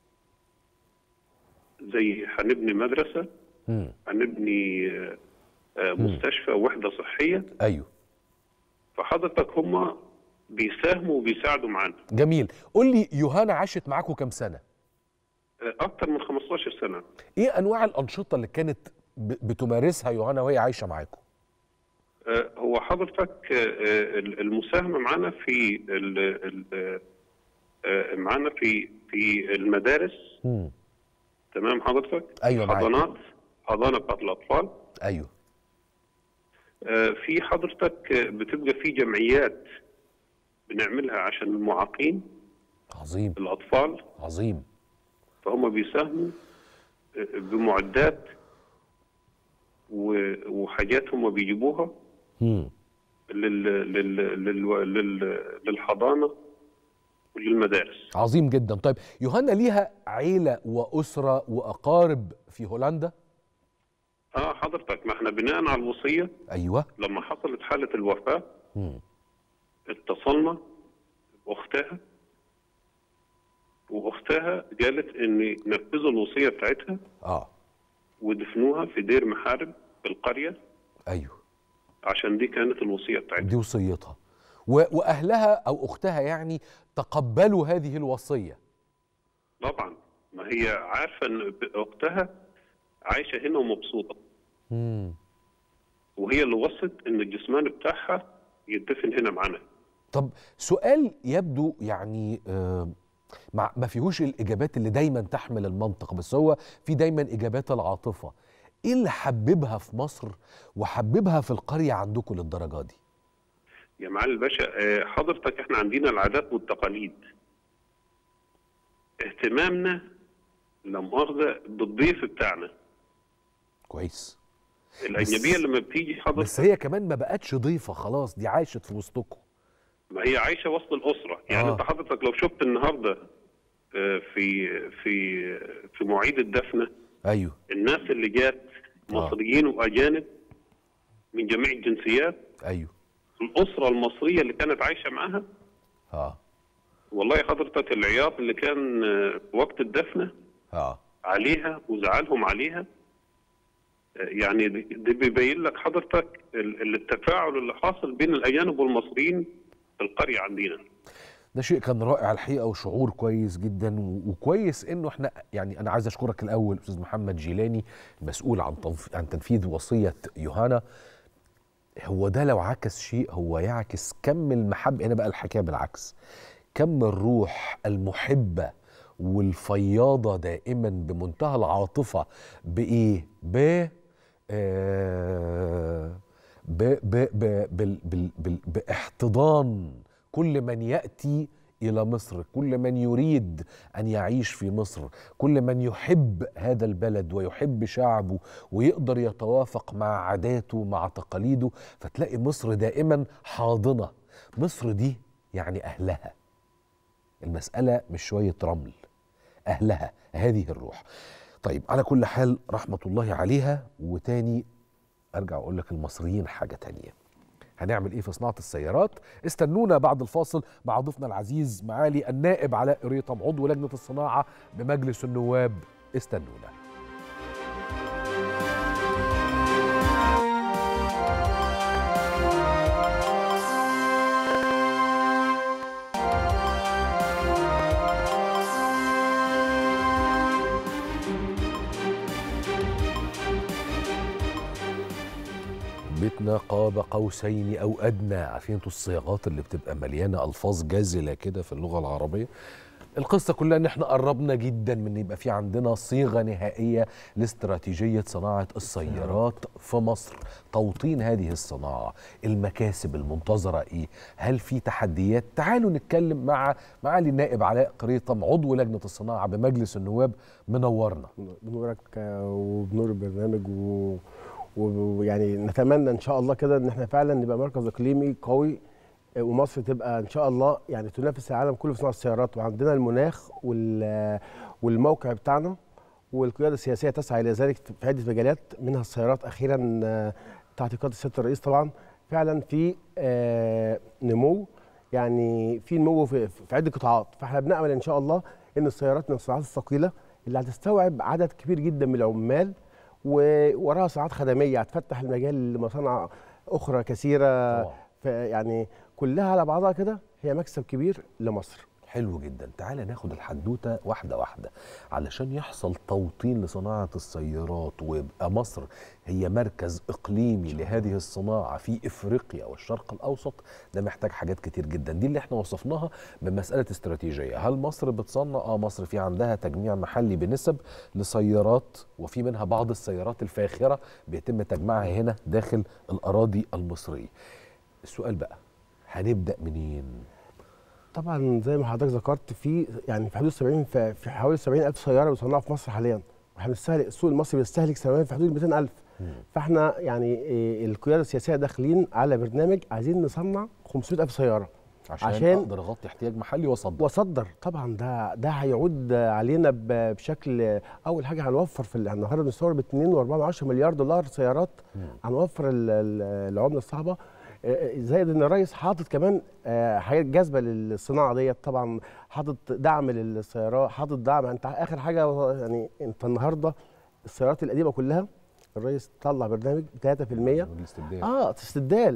زي هنبني مدرسه
مم.
هنبني آه، آه، مستشفى وحده صحيه
ايوه
فحضرتك هم بيساهموا وبيساعدوا معانا
جميل قول لي يوهانا عاشت معاكم كام سنه
آه، اكتر من 15 سنه
ايه انواع الانشطه اللي كانت ب- بتمارسها يوهانا وهي عايشه معاكم
آه، هو حضرتك آه، آه، المساهمه معانا في ال- ال- آه، معانا في في المدارس
مم.
تمام حضرتك
أيوة معاك.
حضانات حضانه بتاعت الاطفال
ايوه
آه، في حضرتك آه، بتبقى في جمعيات بنعملها عشان المعاقين
عظيم
الاطفال
عظيم
فهم بيساهموا آه، بمعدات و- وحاجات هم بيجيبوها
مم.
لل... لل... لل... لل... للحضانه وللمدارس
عظيم جدا طيب يوهانا ليها عيله واسره واقارب في هولندا
اه حضرتك ما احنا بناء على الوصيه
ايوه
لما حصلت حاله الوفاه
مم.
اتصلنا باختها واختها قالت ان نفذوا الوصيه بتاعتها
اه
ودفنوها في دير محارب في القريه
ايوه
عشان دي كانت الوصيه بتاعتها
دي وصيتها و... واهلها او اختها يعني تقبلوا هذه الوصيه
طبعا ما هي عارفه ان اختها عايشه هنا ومبسوطه
مم.
وهي اللي وصت ان الجسمان بتاعها يدفن هنا معانا
طب سؤال يبدو يعني آه مع ما فيهوش الاجابات اللي دايما تحمل المنطق بس هو في دايما اجابات العاطفه ايه اللي حببها في مصر وحببها في القريه عندكم للدرجه دي
يا معالي الباشا آه، حضرتك احنا عندنا العادات والتقاليد اهتمامنا لا مؤاخذه بالضيف بتاعنا
كويس
الاجنبيه لما بتيجي
بس
حضرتك
هي كمان ما بقتش ضيفه خلاص دي عاشت في وسطكم
ما هي عايشه وسط الاسره يعني
آه.
انت حضرتك لو شفت النهارده آه، في في في مواعيد الدفنه
ايوه
الناس اللي جات
آه.
مصريين واجانب من جميع الجنسيات
ايوه
الاسره المصريه اللي كانت عايشه معاها
اه
والله حضرتك العياط اللي كان آه، في وقت الدفنه
اه
عليها وزعلهم عليها آه، يعني دي دي بيبين لك حضرتك ال- ال- التفاعل اللي حاصل بين الاجانب والمصريين في القريه عندنا
ده شيء كان رائع الحقيقه وشعور كويس جدا و- وكويس انه احنا يعني انا عايز اشكرك الاول استاذ محمد جيلاني المسؤول عن تنف... عن تنفيذ وصيه يوهانا هو ده لو عكس شيء هو يعكس كم المحبه هنا بقى الحكايه بالعكس كم الروح المحبه والفياضه دائما بمنتهى العاطفه بايه؟ ب آه ب ب ب بال بال بال باحتضان كل من ياتي الى مصر كل من يريد ان يعيش في مصر كل من يحب هذا البلد ويحب شعبه ويقدر يتوافق مع عاداته مع تقاليده فتلاقي مصر دائما حاضنه مصر دي يعني اهلها المساله مش شويه رمل اهلها هذه الروح طيب على كل حال رحمه الله عليها وتاني ارجع اقول لك المصريين حاجه تانية هنعمل ايه في صناعه السيارات استنونا بعد الفاصل مع ضيفنا العزيز معالي النائب علاء ريطم عضو لجنه الصناعه بمجلس النواب استنونا بيتنا قاب قوسين او ادنى عارفين انتوا الصياغات اللي بتبقى مليانه الفاظ جازله كده في اللغه العربيه القصه كلها ان احنا قربنا جدا من يبقى في عندنا صيغه نهائيه لاستراتيجيه صناعه السيارات في مصر توطين هذه الصناعه المكاسب المنتظره ايه هل في تحديات تعالوا نتكلم مع معالي النائب علاء قريطم عضو لجنه الصناعه بمجلس النواب منورنا
بنورك آه، وبنور البرنامج و- و- ويعني نتمنى ان شاء الله كده ان احنا فعلا نبقى مركز اقليمي قوي آه، ومصر تبقى ان شاء الله يعني تنافس العالم كله في صناعه السيارات وعندنا المناخ وال- والموقع بتاعنا والقياده السياسيه تسعى الى ذلك في عده مجالات منها السيارات اخيرا آه، تحت قياده سياده الرئيس طبعا فعلا في آه، نمو يعني في نمو في, في عده قطاعات فاحنا بنامل ان شاء الله ان السيارات من الصناعات الثقيله اللي هتستوعب عدد كبير جدا من العمال ووراها صناعات خدميه هتفتح المجال لمصانع اخرى كثيره
طبعا.
ف- يعني كلها على بعضها كده هي مكسب كبير لمصر
حلو جدا تعالى ناخد الحدوته واحده واحده علشان يحصل توطين لصناعه السيارات ويبقى مصر هي مركز اقليمي لهذه الصناعه في افريقيا والشرق الاوسط ده محتاج حاجات كتير جدا دي اللي احنا وصفناها بمساله استراتيجيه هل مصر بتصنع اه مصر في عندها تجميع محلي بنسب لسيارات وفي منها بعض السيارات الفاخره بيتم تجميعها هنا داخل الاراضي المصريه السؤال بقى هنبدا منين
طبعا زي ما حضرتك ذكرت في يعني في حدود 70 في في حوالي 70 الف سياره بيصنعوا في مصر حاليا واحنا بنستهلك السوق المصري بيستهلك سنويا في حدود 200 الف فاحنا يعني إيه، القياده السياسيه داخلين على برنامج عايزين نصنع 500 الف سياره
عشان,
عشان-
اقدر اغطي احتياج محلي واصدر
واصدر طبعا ده ده هيعود علينا ب- بشكل اول حاجه هنوفر في ال- النهارده بنستورد ب 2.4 مليار دولار سيارات هنوفر ال- ال- العمله الصعبه آه، زائد ان الرئيس حاطط كمان آه، حاجات جاذبه للصناعه ديت طبعا حاطط دعم للسيارات حاطط دعم انت اخر حاجه يعني انت النهارده السيارات القديمه كلها الرئيس طلع برنامج 3%
الاستبدال
اه استبدال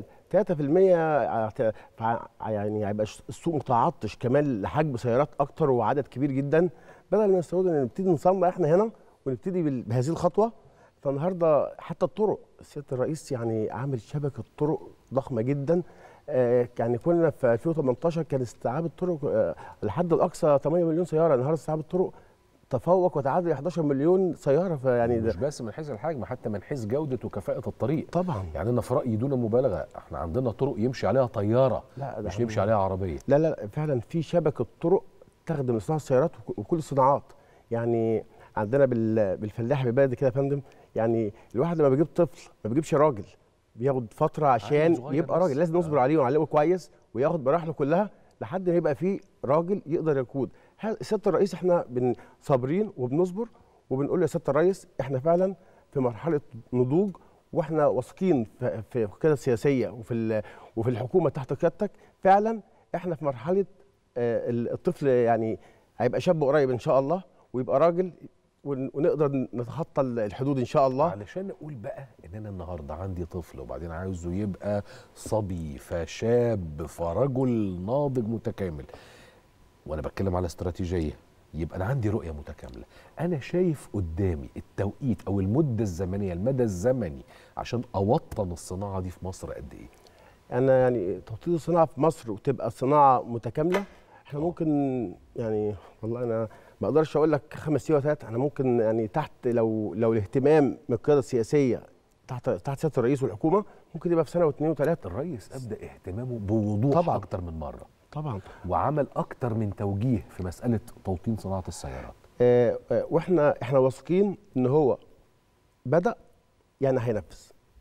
3% عت- فع- يعني هيبقى ش- السوق متعطش كمان لحجم سيارات اكتر وعدد كبير جدا بدل ما نستورد ان نبتدي نصنع احنا هنا ونبتدي بال- بهذه الخطوه فالنهارده حتى الطرق سياده الرئيس يعني عامل شبكه طرق ضخمه جدا آه يعني كنا في 2018 كان استيعاب الطرق آه الحد الاقصى 8 مليون سياره النهارده استيعاب الطرق تفوق وتعادل 11 مليون سياره فيعني ده
مش بس من حيث الحجم حتى من حيث جوده وكفاءه الطريق
طبعا
يعني انا في رايي دون مبالغه احنا عندنا طرق يمشي عليها طياره
لا ده
مش يمشي عليها عربيه
لا لا فعلا في شبكه طرق تخدم صناعه السيارات وك- وكل الصناعات يعني عندنا بال- بالفلاح ببلدي كده يا فندم يعني الواحد لما بيجيب طفل ما بيجيبش راجل بياخد فتره عشان
صغير
يبقى
بس.
راجل لازم نصبر
آه.
عليه ونعلمه كويس وياخد مراحله كلها لحد ما يبقى فيه راجل يقدر يقود ه- سياده الرئيس احنا بن- صابرين وبنصبر وبنقول له يا سياده الرئيس احنا فعلا في مرحله نضوج واحنا واثقين في في القياده السياسيه وفي ال- وفي الحكومه تحت قيادتك فعلا احنا في مرحله آه، ال- الطفل يعني هيبقى شاب قريب ان شاء الله ويبقى راجل ون- ونقدر نتخطى الحدود ان شاء الله
علشان نقول بقى ان انا النهارده عندي طفل وبعدين عاوزه يبقى صبي فشاب فرجل ناضج متكامل وانا بتكلم على استراتيجيه يبقى انا عندي رؤيه متكامله انا شايف قدامي التوقيت او المده الزمنيه المدى الزمني عشان اوطن الصناعه دي في مصر قد ايه
انا يعني توطين الصناعه في مصر وتبقى صناعه متكامله احنا ممكن يعني والله انا ما اقدرش اقول لك خمس سنوات احنا ممكن يعني تحت لو لو الاهتمام من القياده السياسيه تحت تحت سياده الرئيس والحكومه ممكن يبقى في سنه واثنين وثلاثه
الرئيس ابدا اهتمامه بوضوح
طبعاً.
اكتر من مره
طبعا
وعمل اكتر من توجيه في مساله توطين صناعه السيارات
آه آه واحنا احنا واثقين ان هو بدا يعني هينفذ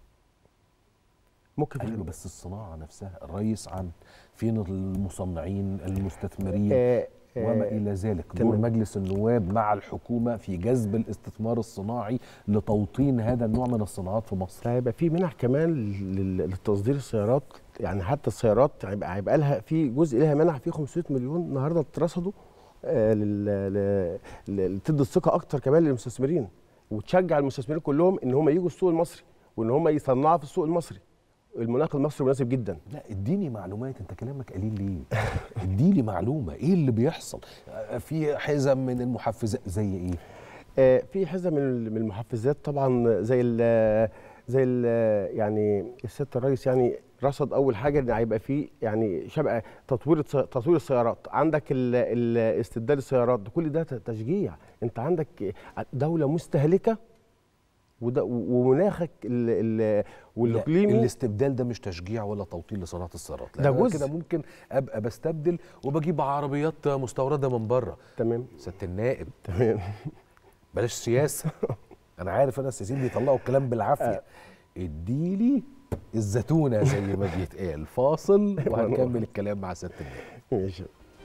ممكن في
ايوه بس الصناعه نفسها الرئيس عن فين المصنعين المستثمرين
آه
وما
آه
الى ذلك دور
تمام.
مجلس النواب مع الحكومه في جذب الاستثمار الصناعي لتوطين هذا النوع من الصناعات في مصر
هيبقى في منح كمان لل- لتصدير السيارات يعني حتى السيارات هيبقى هيبقى لها في جزء لها منح في 500 مليون النهارده اترصدوا آه، لل- ل- ل- تدي الثقه اكتر كمان للمستثمرين وتشجع المستثمرين كلهم ان هم يجوا السوق المصري وان هم يصنعوا في السوق المصري المناخ المصري مناسب جدا
لا اديني معلومات انت كلامك قليل ليه اديني معلومه ايه اللي بيحصل آه، في حزم من المحفزات زي ايه
آه، في حزه من ال- من المحفزات طبعا زي ال- زي ال- يعني السياده الرئيس يعني رصد اول حاجه ان هيبقى فيه يعني شبكه تطوير الس- تطوير السيارات عندك ال- ال- استبدال السيارات ده كل ده ت- تشجيع انت عندك دوله مستهلكه وده ومناخك ال- ال- والاقليمي
الاستبدال ده مش تشجيع ولا توطين لصناعه السيارات
ده
لأن أنا
جزء.
كده ممكن ابقى بستبدل وبجيب عربيات مستورده من بره
تمام
سياده النائب
تمام
بلاش سياسه انا عارف انا السياسيين بيطلعوا الكلام بالعافيه اديلي الزتونه زي ما بيتقال فاصل وهنكمل الكلام مع سياده النائب
ماشي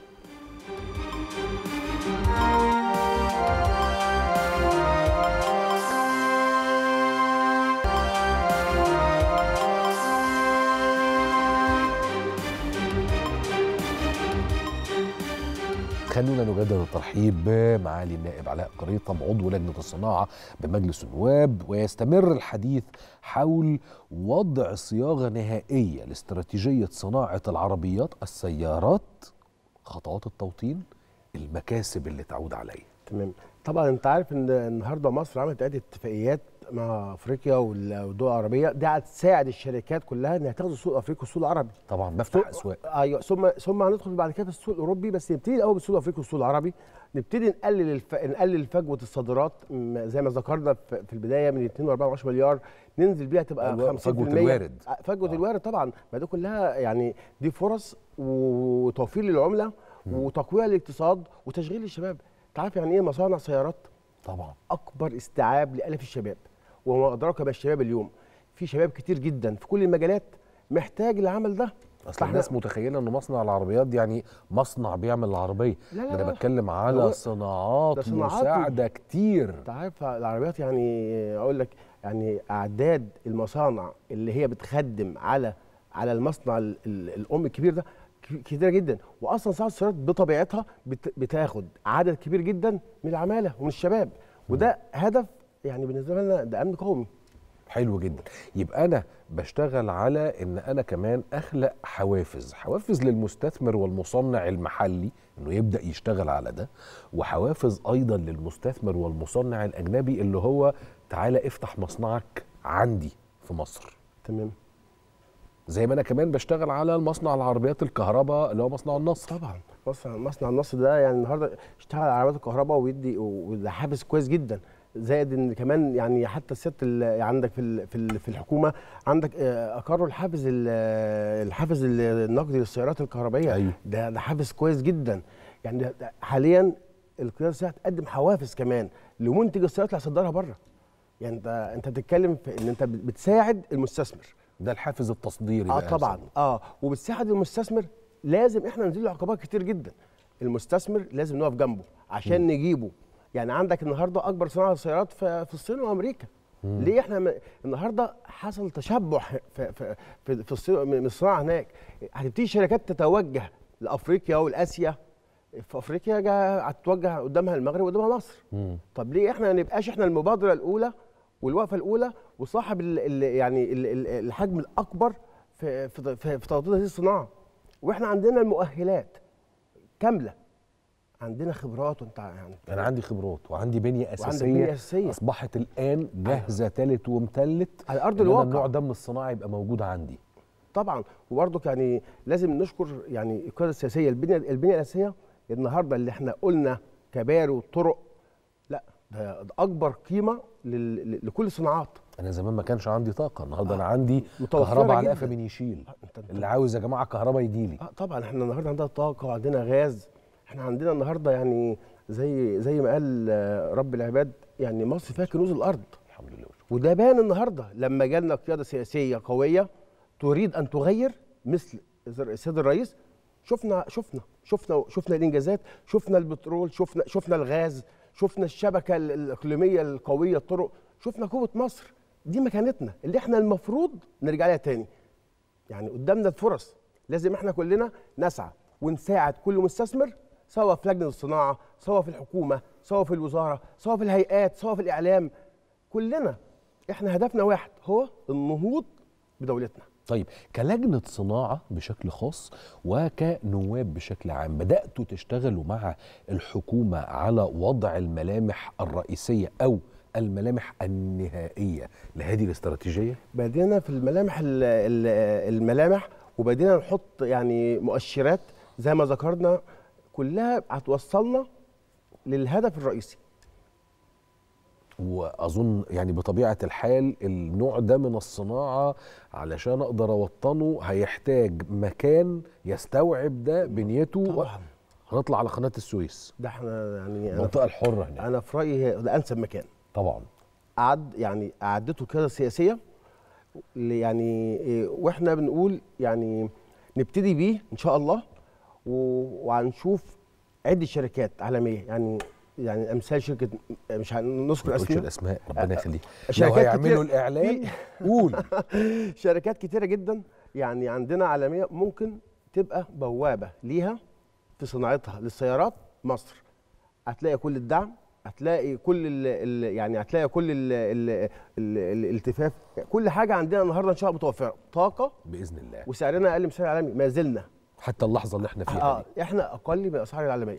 خلونا نجدد الترحيب بمعالي النائب علاء قريطم عضو لجنه الصناعه بمجلس النواب ويستمر الحديث حول وضع صياغه نهائيه لاستراتيجيه صناعه العربيات السيارات خطوات التوطين المكاسب اللي تعود عليه
تمام طبعا انت عارف ان النهارده مصر عملت عده اتفاقيات مع افريقيا وال- والدول العربيه دي هتساعد الشركات كلها انها تاخد السوق الافريقي والسوق العربي
طبعا بفتح اسواق
ايوه ثم ثم هندخل بعد كده في السوق الاوروبي بس نبتدي الاول بالسوق الافريقي والسوق العربي نبتدي نقلل الف... نقلل فجوه الصادرات م- زي ما ذكرنا في في البدايه من 2.4 مليار ننزل بيها تبقى
أيوة،
50%
فجوة الوارد.
آه، فجوه الوارد طبعا ما دي كلها يعني دي فرص وتوفير للعمله وتقويه للاقتصاد وتشغيل الشباب انت عارف يعني ايه مصانع سيارات
طبعا
اكبر استيعاب لالاف الشباب وما ادراك ما الشباب اليوم في شباب كتير جدا في كل المجالات محتاج العمل ده
اصل
فإحنا-
الناس متخيله ان مصنع العربيات دي يعني مصنع بيعمل العربيه
لا، لا،
ده انا
لا.
بتكلم
ده
على
هو-
صناعات
ده صناعات و-
مساعده كتير
انت عارف العربيات يعني اقول لك يعني اعداد المصانع اللي هي بتخدم على على المصنع ال- ال- الام الكبير ده ك- كتيره جدا واصلا صناعه السيارات بطبيعتها بت- بتاخد عدد كبير جدا من العماله ومن الشباب وده هدف يعني بالنسبه لنا ده امن قومي
حلو جدا يبقى انا بشتغل على ان انا كمان اخلق حوافز حوافز للمستثمر والمصنع المحلي انه يبدا يشتغل على ده وحوافز ايضا للمستثمر والمصنع الاجنبي اللي هو تعالى افتح مصنعك عندي في مصر
تمام
زي ما انا كمان بشتغل على المصنع العربيات الكهرباء اللي هو مصنع النصر
طبعا مصنع مصنع النصر ده يعني النهارده اشتغل على عربيات الكهرباء ويدي وده حافز كويس جدا زائد ان كمان يعني حتى الست اللي عندك في ال- في ال- في الحكومه عندك آه، اقروا الحافز ال- الحافز النقدي للسيارات الكهربائيه
أيوه.
ده ده حافز كويس جدا يعني ده- ده حاليا القياده السياحيه تقدم حوافز كمان لمنتج السيارات اللي هيصدرها بره يعني انت انت بتتكلم في ان انت بتساعد المستثمر
ده الحافز التصديري
اه
بقى
طبعا
يسموه.
اه وبتساعد المستثمر لازم احنا ننزل له عقبات كتير جدا المستثمر لازم نقف جنبه عشان نجيبه يعني عندك النهارده اكبر صناعه سيارات في, في الصين وامريكا ليه احنا م... النهارده حصل تشبع في في في, في الصين من الصناعه هناك هتبتدي الشركات تتوجه لافريقيا والاسيا في افريقيا جا هتتوجه قدامها المغرب وقدامها مصر
مم.
طب ليه احنا ما نبقاش احنا المبادره الاولى والوقفه الاولى وصاحب ال ال يعني ال ال الحجم الاكبر في في في, في توطين هذه الصناعه واحنا عندنا المؤهلات كامله عندنا خبرات وانت يعني
انا عندي خبرات وعندي بنيه اساسيه
بنية أساسية.
اصبحت الان جاهزه تالت ومتلت
على أرض
إن أنا
الواقع.
النوع ده من الصناعه يبقى موجود عندي
طبعا وبرضك يعني لازم نشكر يعني القياده السياسيه البنيه البنيه الاساسيه النهارده اللي احنا قلنا كباري وطرق لا ده, ده اكبر قيمه لل- لكل الصناعات
انا زمان ما كانش عندي طاقه النهارده انا عندي
متوفرة
كهرباء على
جداً.
قفا من يشيل
انت انت
اللي عاوز يا جماعه كهرباء يجي لي
اه طبعا احنا النهارده عندنا طاقه وعندنا غاز احنا عندنا النهارده يعني زي زي ما قال آه، رب العباد يعني مصر فيها كنوز الارض
الحمد لله
وده بان النهارده لما جالنا قياده سياسيه قويه تريد ان تغير مثل السيد الرئيس شفنا شفنا شفنا شفنا الانجازات شفنا البترول شفنا شفنا الغاز شفنا الشبكه ال- الاقليميه القويه الطرق شفنا قوه مصر دي مكانتنا اللي احنا المفروض نرجع لها تاني يعني قدامنا الفرص لازم احنا كلنا نسعى ونساعد كل مستثمر سواء في لجنه الصناعه سواء في الحكومه سواء في الوزاره سواء في الهيئات سواء في الاعلام كلنا احنا هدفنا واحد هو النهوض بدولتنا
طيب كلجنة صناعة بشكل خاص وكنواب بشكل عام بدأتوا تشتغلوا مع الحكومة على وضع الملامح الرئيسية أو الملامح النهائيه لهذه الاستراتيجيه
بدينا في الملامح ال- ال- الملامح وبدينا نحط يعني مؤشرات زي ما ذكرنا كلها هتوصلنا للهدف الرئيسي
واظن يعني بطبيعه الحال النوع ده من الصناعه علشان اقدر اوطنه هيحتاج مكان يستوعب ده بنيته
طبعا
هنطلع على قناه السويس
ده احنا يعني انا
المنطقه الحره هناك
انا في رايي هي- ده انسب مكان
طبعا
قعد يعني قعدته كده سياسيه ل- يعني إيه، واحنا بنقول يعني نبتدي بيه ان شاء الله و- وهنشوف عده شركات عالميه يعني يعني امثال شركه مش هنذكر
ما تقولش
اسماء
الاسماء ربنا يخليك لو
شركات
هيعملوا
كتير-
الاعلان
في-
قول
شركات كتيره جدا يعني عندنا عالميه ممكن تبقى بوابه ليها في صناعتها للسيارات مصر هتلاقي كل الدعم هتلاقي كل ال ال يعني هتلاقي كل ال ال ال الالتفاف كل حاجه عندنا النهارده ان شاء الله متوفره طاقه
باذن الله
وسعرنا اقل من السعر العالمي ما زلنا
حتى اللحظه اللي احنا فيها
اه
دي
احنا اقل من الاسعار العالميه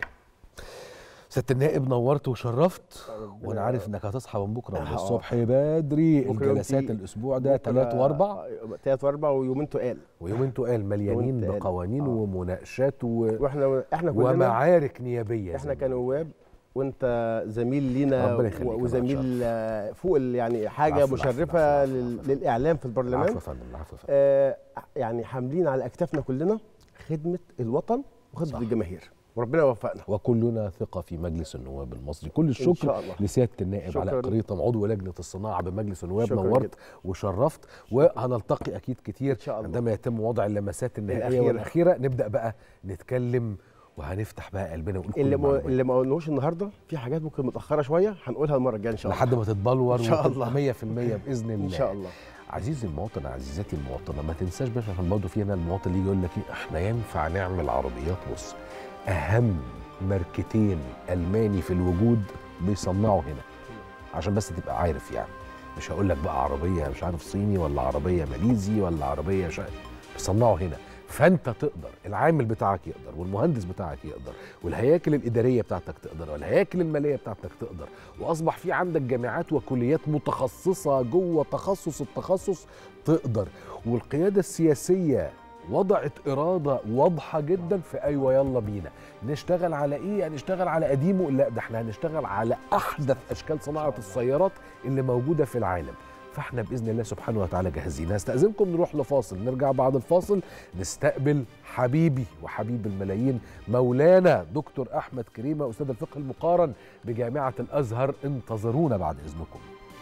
سياده النائب نورت وشرفت وانا عارف انك هتصحى من بكره من
آه.
الصبح بدري
بكرة يوم
الجلسات
في-
الاسبوع ده
بكرة
ثلاث واربع
ثلاث واربع ويومين تقال
ويومين تقال مليانين
يومين تقال.
بقوانين
آه.
ومناقشات و...
واحنا احنا كلنا
ومعارك نيابيه
احنا
زي ما
كنواب وانت زميل لينا
ربنا يخليك،
و-
أنا
وزميل آه، فوق ال- يعني حاجه
العفو، العفو،
مشرفه
العفو،
لل-
العفو.
للاعلام في
العفو
البرلمان
يا فندم العفو يا فندم
آه، يعني حاملين على اكتافنا كلنا خدمه الوطن وخدمه
صح.
الجماهير وربنا يوفقنا
وكلنا ثقة في مجلس النواب المصري كل
إن
الشكر
شاء الله.
لسيادة النائب علاء
شكراً.
قريطم عضو لجنة الصناعة بمجلس النواب
شكراً
نورت
جداً.
وشرفت وهنلتقي أكيد كتير
إن شاء الله.
عندما يتم وضع اللمسات النهائية
الأخيرة.
والأخيرة نبدأ بقى نتكلم وهنفتح بقى قلبنا ونقول كل
اللي ما
المعلومات.
اللي ما قلناهوش النهارده في حاجات ممكن متاخره شويه هنقولها المره الجايه ان شاء الله
لحد ما تتبلور
إن شاء
وتبقى
الله.
100% بإذن الله
ان شاء الله
عزيزي المواطن عزيزتي المواطنة ما تنساش بس عشان برضه في هنا المواطن اللي يجي يقول لك ايه احنا ينفع نعمل عربيات بص أهم ماركتين ألماني في الوجود بيصنعوا هنا عشان بس تبقى عارف يعني مش هقول لك بقى عربية مش عارف صيني ولا عربية ماليزي ولا عربية مش عارف بيصنعوا هنا فانت تقدر العامل بتاعك يقدر والمهندس بتاعك يقدر والهياكل الاداريه بتاعتك تقدر والهياكل الماليه بتاعتك تقدر واصبح في عندك جامعات وكليات متخصصه جوه تخصص التخصص تقدر والقياده السياسيه وضعت اراده واضحه جدا في ايوه يلا بينا نشتغل على ايه هنشتغل على قديمه لا ده احنا هنشتغل على احدث اشكال صناعه السيارات اللي موجوده في العالم فاحنا باذن الله سبحانه وتعالى جاهزين هستاذنكم نروح لفاصل نرجع بعد الفاصل نستقبل حبيبي وحبيب الملايين مولانا دكتور احمد كريمه استاذ الفقه المقارن بجامعه الازهر انتظرونا بعد اذنكم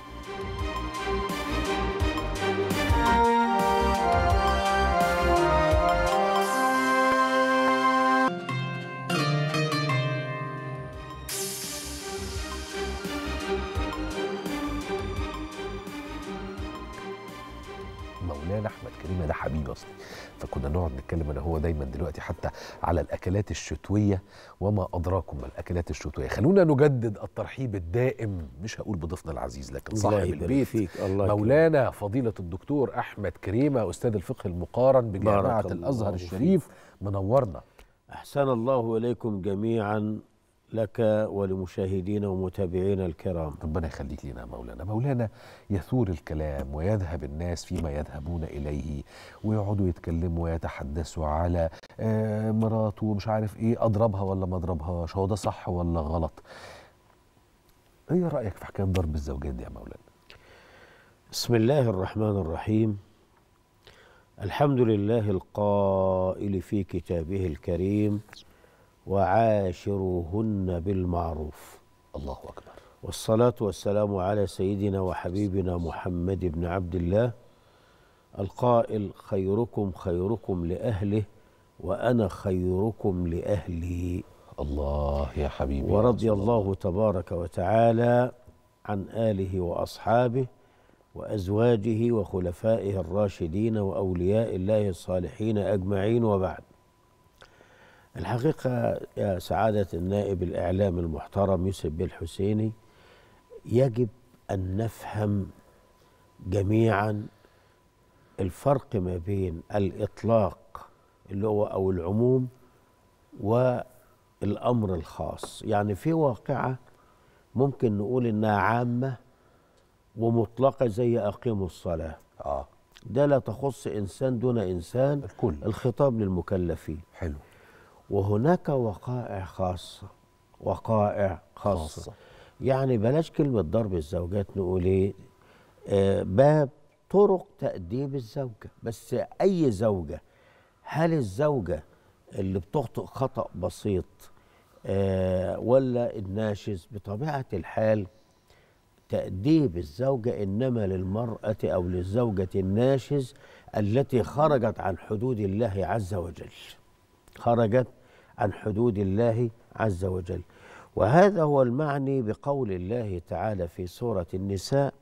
مولانا احمد كريمه ده حبيبي اصلي فكنا نقعد نتكلم انا هو دايما دلوقتي حتى على الاكلات الشتويه وما ادراكم ما الاكلات الشتويه خلونا نجدد الترحيب الدائم مش هقول بضيفنا العزيز لكن
الله
صاحب
يبارك
البيت
فيك الله يكرمك.
مولانا فضيله الدكتور احمد كريمه استاذ الفقه المقارن بجامعه
بارك
الازهر
الله
الشريف منورنا
أحسن الله إليكم جميعا لك ولمشاهدينا ومتابعينا الكرام
ربنا يخليك لنا يا مولانا مولانا يثور الكلام ويذهب الناس فيما يذهبون إليه ويقعدوا يتكلموا ويتحدثوا على آه، مراته ومش عارف ايه اضربها ولا ما اضربهاش هو ده صح ولا غلط ايه رأيك في حكاية ضرب الزوجات دي يا مولانا
بسم الله الرحمن الرحيم الحمد لله القائل في كتابه الكريم وعاشروهن بالمعروف
الله أكبر
والصلاة والسلام على سيدنا وحبيبنا محمد بن عبد الله القائل خيركم خيركم لأهله وأنا خيركم لأهلي
الله يا حبيبي يا
ورضي
رسول
الله تبارك وتعالى عن آله وأصحابه وأزواجه وخلفائه الراشدين وأولياء الله الصالحين أجمعين وبعد الحقيقة يا سعادة النائب الإعلام المحترم يوسف بن الحسيني يجب أن نفهم جميعا الفرق ما بين الإطلاق اللي هو أو العموم والأمر الخاص يعني في واقعة ممكن نقول إنها عامة ومطلقة زي أقيموا الصلاة
اه
ده لا تخص إنسان دون إنسان
الكل
الخطاب للمكلفين
حلو
وهناك وقائع خاصة وقائع خاصة,
خاصة.
خاصة. يعني بلاش كلمة ضرب الزوجات نقول إيه آه باب طرق تأديب الزوجة بس أي زوجة هل الزوجة اللي بتخطئ خطأ بسيط آه ولا الناشز بطبيعة الحال تأديب الزوجة إنما للمرأة أو للزوجة الناشز التي خرجت عن حدود الله عز وجل خرجت عن حدود الله عز وجل وهذا هو المعني بقول الله تعالى في سورة النساء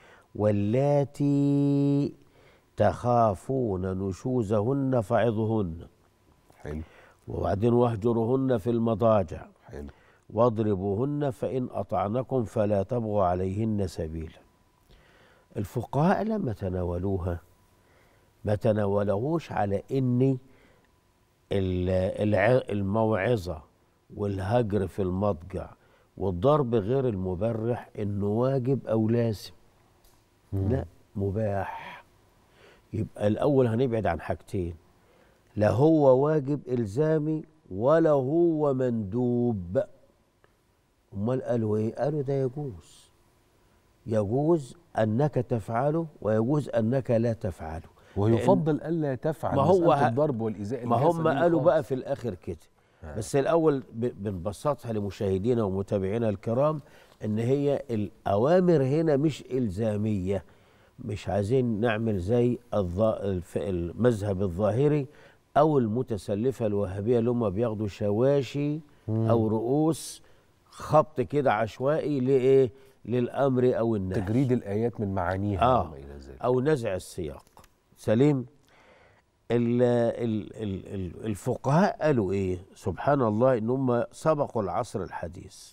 واللاتي تخافون نشوزهن فعظهن
حلو
وبعدين واهجرهن في المضاجع
حلو
واضربوهن فإن أطعنكم فلا تبغوا عليهن سبيلا الفقهاء لما تناولوها ما تناولوش على إن ال- الع- الموعظة والهجر في المضجع والضرب غير المبرح إنه واجب أو لازم لا مباح يبقى الأول هنبعد عن حاجتين لا هو واجب إلزامي ولا هو مندوب امال قالوا ايه قالوا ده يجوز يجوز انك تفعله ويجوز انك لا تفعله
ويفضل الا تفعل
ما هو
مسألة
ه-
الضرب والايذاء
ما
الجسدي
هم قالوا
خالص.
بقى في الاخر كده بس الاول ب- بنبسطها لمشاهدينا ومتابعينا الكرام ان هي الاوامر هنا مش الزاميه مش عايزين نعمل زي الظ- الف- المذهب الظاهري او المتسلفه الوهابيه اللي هم بياخدوا شواشي او رؤوس خبط كده عشوائي لايه للامر او النهي
تجريد الايات من معانيها
آه
وما الى ذلك
أو نزع السياق سليم ال ال ال ال الفقهاء قالوا إيه سبحان الله إن هم سبقوا العصر الحديث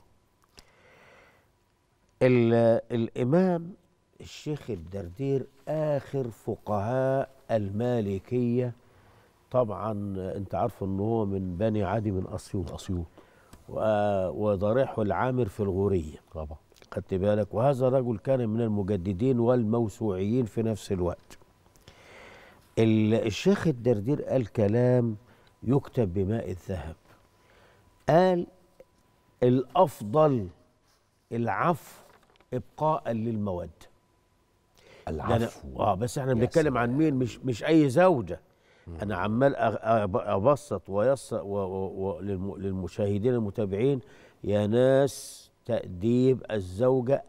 ال الإمام الشيخ الدردير آخر فقهاء المالكية طبعا أنت عارف إن هو من بني عدي من أسيوط
اسيوط
و- وضريحه العامر في الغورية
طبعا
خدت بالك وهذا الرجل كان من المجددين والموسوعيين في نفس الوقت ال- الشيخ الدردير قال كلام يكتب بماء الذهب قال الافضل العفو ابقاء للموده ده أنا-
العفو
اه بس احنا
يا
بنتكلم عن مين مش مش اي زوجه انا عمال أغ- أب- ابسط ويسر و و و للم- للمشاهدين المتابعين يا ناس تأديب الزوجة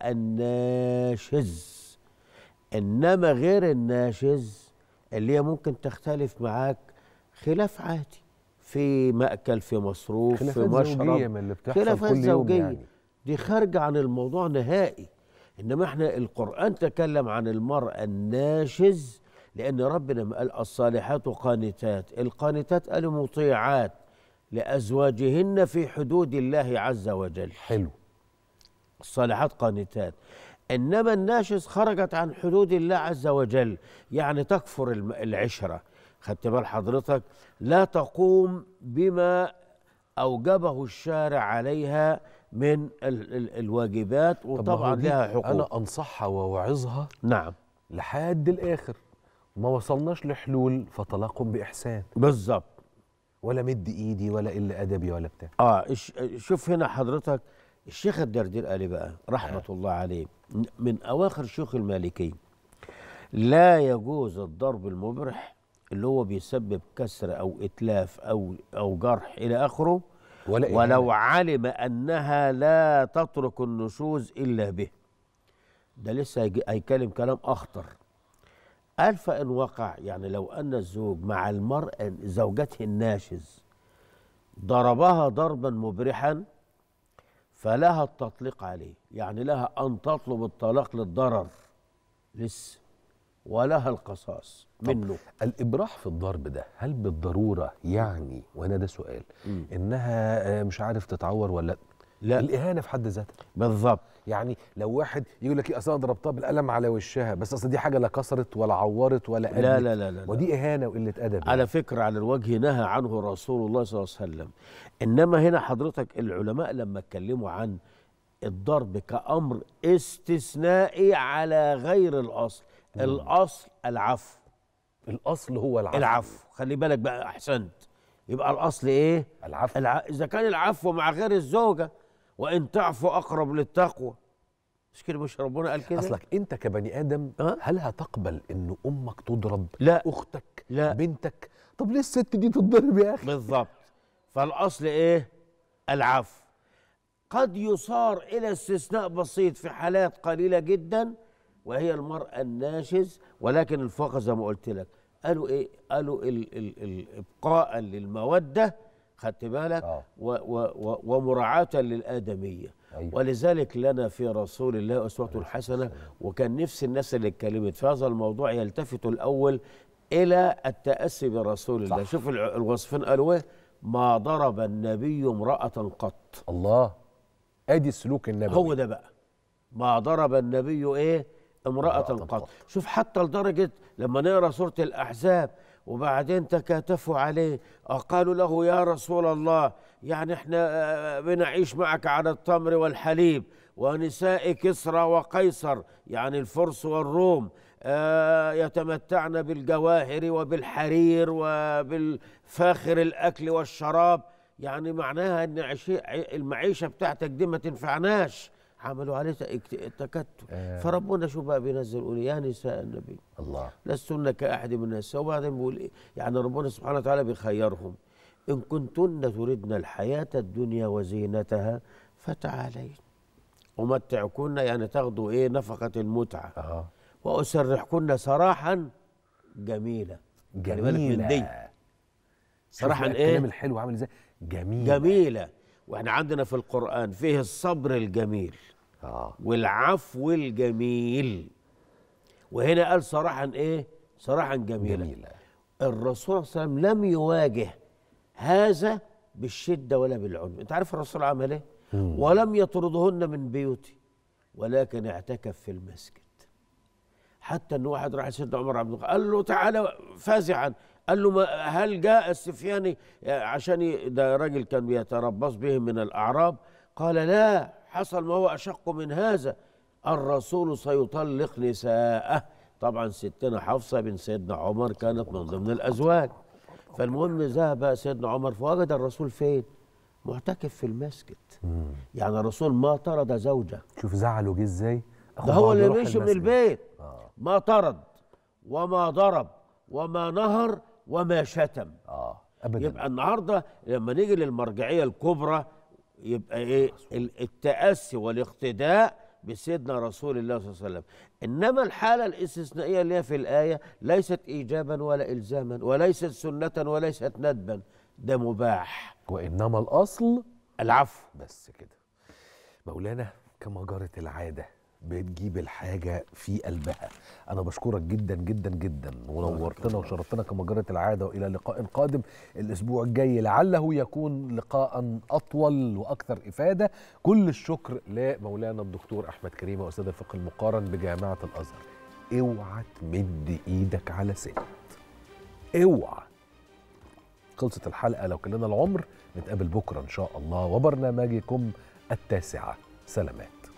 الناشز انما غير الناشز اللي هي ممكن تختلف معاك خلاف عادي في مأكل في مصروف في
خلافات
مشرب
زوجيه من اللي بتحصل
خلافات
كل يوم
زوجية
يعني
دي خارجة عن الموضوع نهائي إنما إحنا القرآن تكلم عن المرأة الناشز لأن ربنا ما قال الصالحات قانتات القانتات قالوا مطيعات لأزواجهن في حدود الله عز وجل
حلو
الصالحات قانتات انما الناشز خرجت عن حدود الله عز وجل يعني تكفر الم- العشره خدت بال حضرتك لا تقوم بما اوجبه الشارع عليها من ال ال الواجبات
طب ما هو
وطبعا
دي
لها حقوق
انا انصحها واوعظها
نعم
لحد الاخر ما وصلناش لحلول فطلاق باحسان
بالظبط
ولا مد ايدي ولا قل ادبي ولا بتاع
اه إش- شوف هنا حضرتك الشيخ الدردير قال إيه بقى رحمه الله عليه من- من اواخر شيوخ المالكيه لا يجوز الضرب المبرح اللي هو بيسبب كسر او اتلاف او او جرح الى اخره
ولا إهانة.
ولو علم انها لا تترك النشوز الا به ده لسه هيجي- هيكلم كلام اخطر قال فان وقع يعني لو ان الزوج مع المراه زوجته الناشز ضربها ضربا مبرحا فلها التطليق عليه يعني لها ان تطلب الطلاق للضرر لسه ولها القصاص منه
الابراح في الضرب ده هل بالضروره يعني وانا ده سؤال انها آه، مش عارف تتعور ولا
لا.
الاهانه في حد ذاتها
بالضبط
يعني لو واحد يقول لك ايه اصل انا ضربتها بالقلم على وشها بس اصل دي حاجه لا كسرت ولا عورت ولا
لا
قلت
لا لا لا, لا.
ودي اهانه وقله ادب
على فكرة على الوجه نهى عنه رسول الله صلى الله عليه وسلم إنما هنا حضرتك العلماء لما اتكلموا عن الضرب كأمر استثنائي على غير الأصل الأصل العفو
الاصل هو العفو
العفو خلي بالك بقى أحسنت يبقى الأصل إيه
العفو
الع... إذا كان العفو مع غير الزوجة وإن تعفو أقرب للتقوى مش كده مش ربنا قال كده
اصلك انت كبني ادم
أه؟
هل هتقبل ان امك تضرب
لا.
اختك
لا.
بنتك طب ليه الست دي تتضرب يا اخي
بالضبط فالأصل إيه العفو قد يصار إلى استثناء بسيط في حالات قليلة جدا وهي المرأة الناشز ولكن الفقه زي ما قلت لك قالوا إيه قالوا ال ال ال إبقاء للمودة خدت بالك
آه.
و و و ومراعاة للآدمية
أيوة.
ولذلك لنا في رسول الله أسوة حسنة وكان نفس الناس اللي اتكلمت في هذا الموضوع يلتفتوا الأول إلى التأسي برسول الله
صح.
شوف الع- الوصفين قالوا إيه ما ضرب النبي امرأة قط
الله ادي السلوك النبوي
هو ده بقى ما ضرب النبي ايه امرأة
امرأة
قط
قط.
شوف حتى لدرجة لما نقرا سورة الأحزاب وبعدين تكاتفوا عليه قالوا له يا رسول الله يعني احنا آه، بنعيش معك على التمر والحليب ونساء كسرى وقيصر يعني الفرس والروم آه، يتمتعن بالجواهر وبالحرير وبالفاخر الأكل والشراب يعني معناها ان عشي- ع- المعيشه بتاعتك دي ما تنفعناش عملوا عليه تك- تكتل
آه.
فربنا شو بقى بينزل يقول يا نساء النبي
الله
لستن كأحد من النساء وبعدين بيقول إيه؟ يعني ربنا سبحانه وتعالى بيخيرهم إن كنتن تردن الحياة الدنيا وزينتها فتعالين أمتعكن يعني تاخدوا إيه نفقة المتعة
اه
وأسرحكن سراحا جميلة خلي بالك من دي
صراحه
صراحة
الكلام
إيه
الحلو عامل ازاي جميل
جميلة وإحنا عندنا في القرآن فيه الصبر الجميل
اه
والعفو الجميل وهنا قال صراحا ايه صراحا جميلا
جميلة.
الرسول صلى الله عليه وسلم لم يواجه هذا بالشده ولا بالعنف انت عارف الرسول عمل ايه ولم يطردهن من بيوته ولكن اعتكف في المسجد حتى ان واحد راح لسيدنا عمر عبد الغ- قال له تعالى فازعا قال له ما هل جاء السفياني عشان ي- ده راجل كان بيتربص بهم من الاعراب قال لا حصل ما هو اشق من هذا الرسول سيطلق نساءه طبعا ستنا حفصه بنت سيدنا عمر كانت من ضمن الازواج فالمهم ذهب سيدنا عمر فوجد الرسول فين معتكف في المسجد يعني الرسول ما طرد زوجه
شوف زعله جه ازاي أخد
ده هو
بعضه
اللي
يروح
مشي من
المسجد.
البيت ما طرد وما ضرب وما نهر وما شتم
اه ابدا
يبقى النهارده لما نيجي للمرجعيه الكبرى يبقى ايه ال- التاسي والاقتداء بسيدنا رسول الله صلى الله عليه وسلم انما الحاله الاستثنائيه اللي هي في الايه ليست ايجابا ولا الزاما وليست سنه وليست ندبا ده مباح
وانما الاصل
العفو
بس كده مولانا كما جرت العاده بتجيب الحاجة في قلبها أنا بشكرك جدا جدا جدا ونورتنا وشرفتنا كما جرت العادة وإلى لقاء قادم الأسبوع الجاي لعله يكون لقاء أطول وأكثر إفادة كل الشكر لمولانا الدكتور أحمد كريمة أستاذ الفقه المقارن بجامعة الأزهر اوعى تمد إيدك على ست اوعى خلصت الحلقة لو كان لنا العمر نتقابل بكرة إن شاء الله وبرنامجكم التاسعة سلامات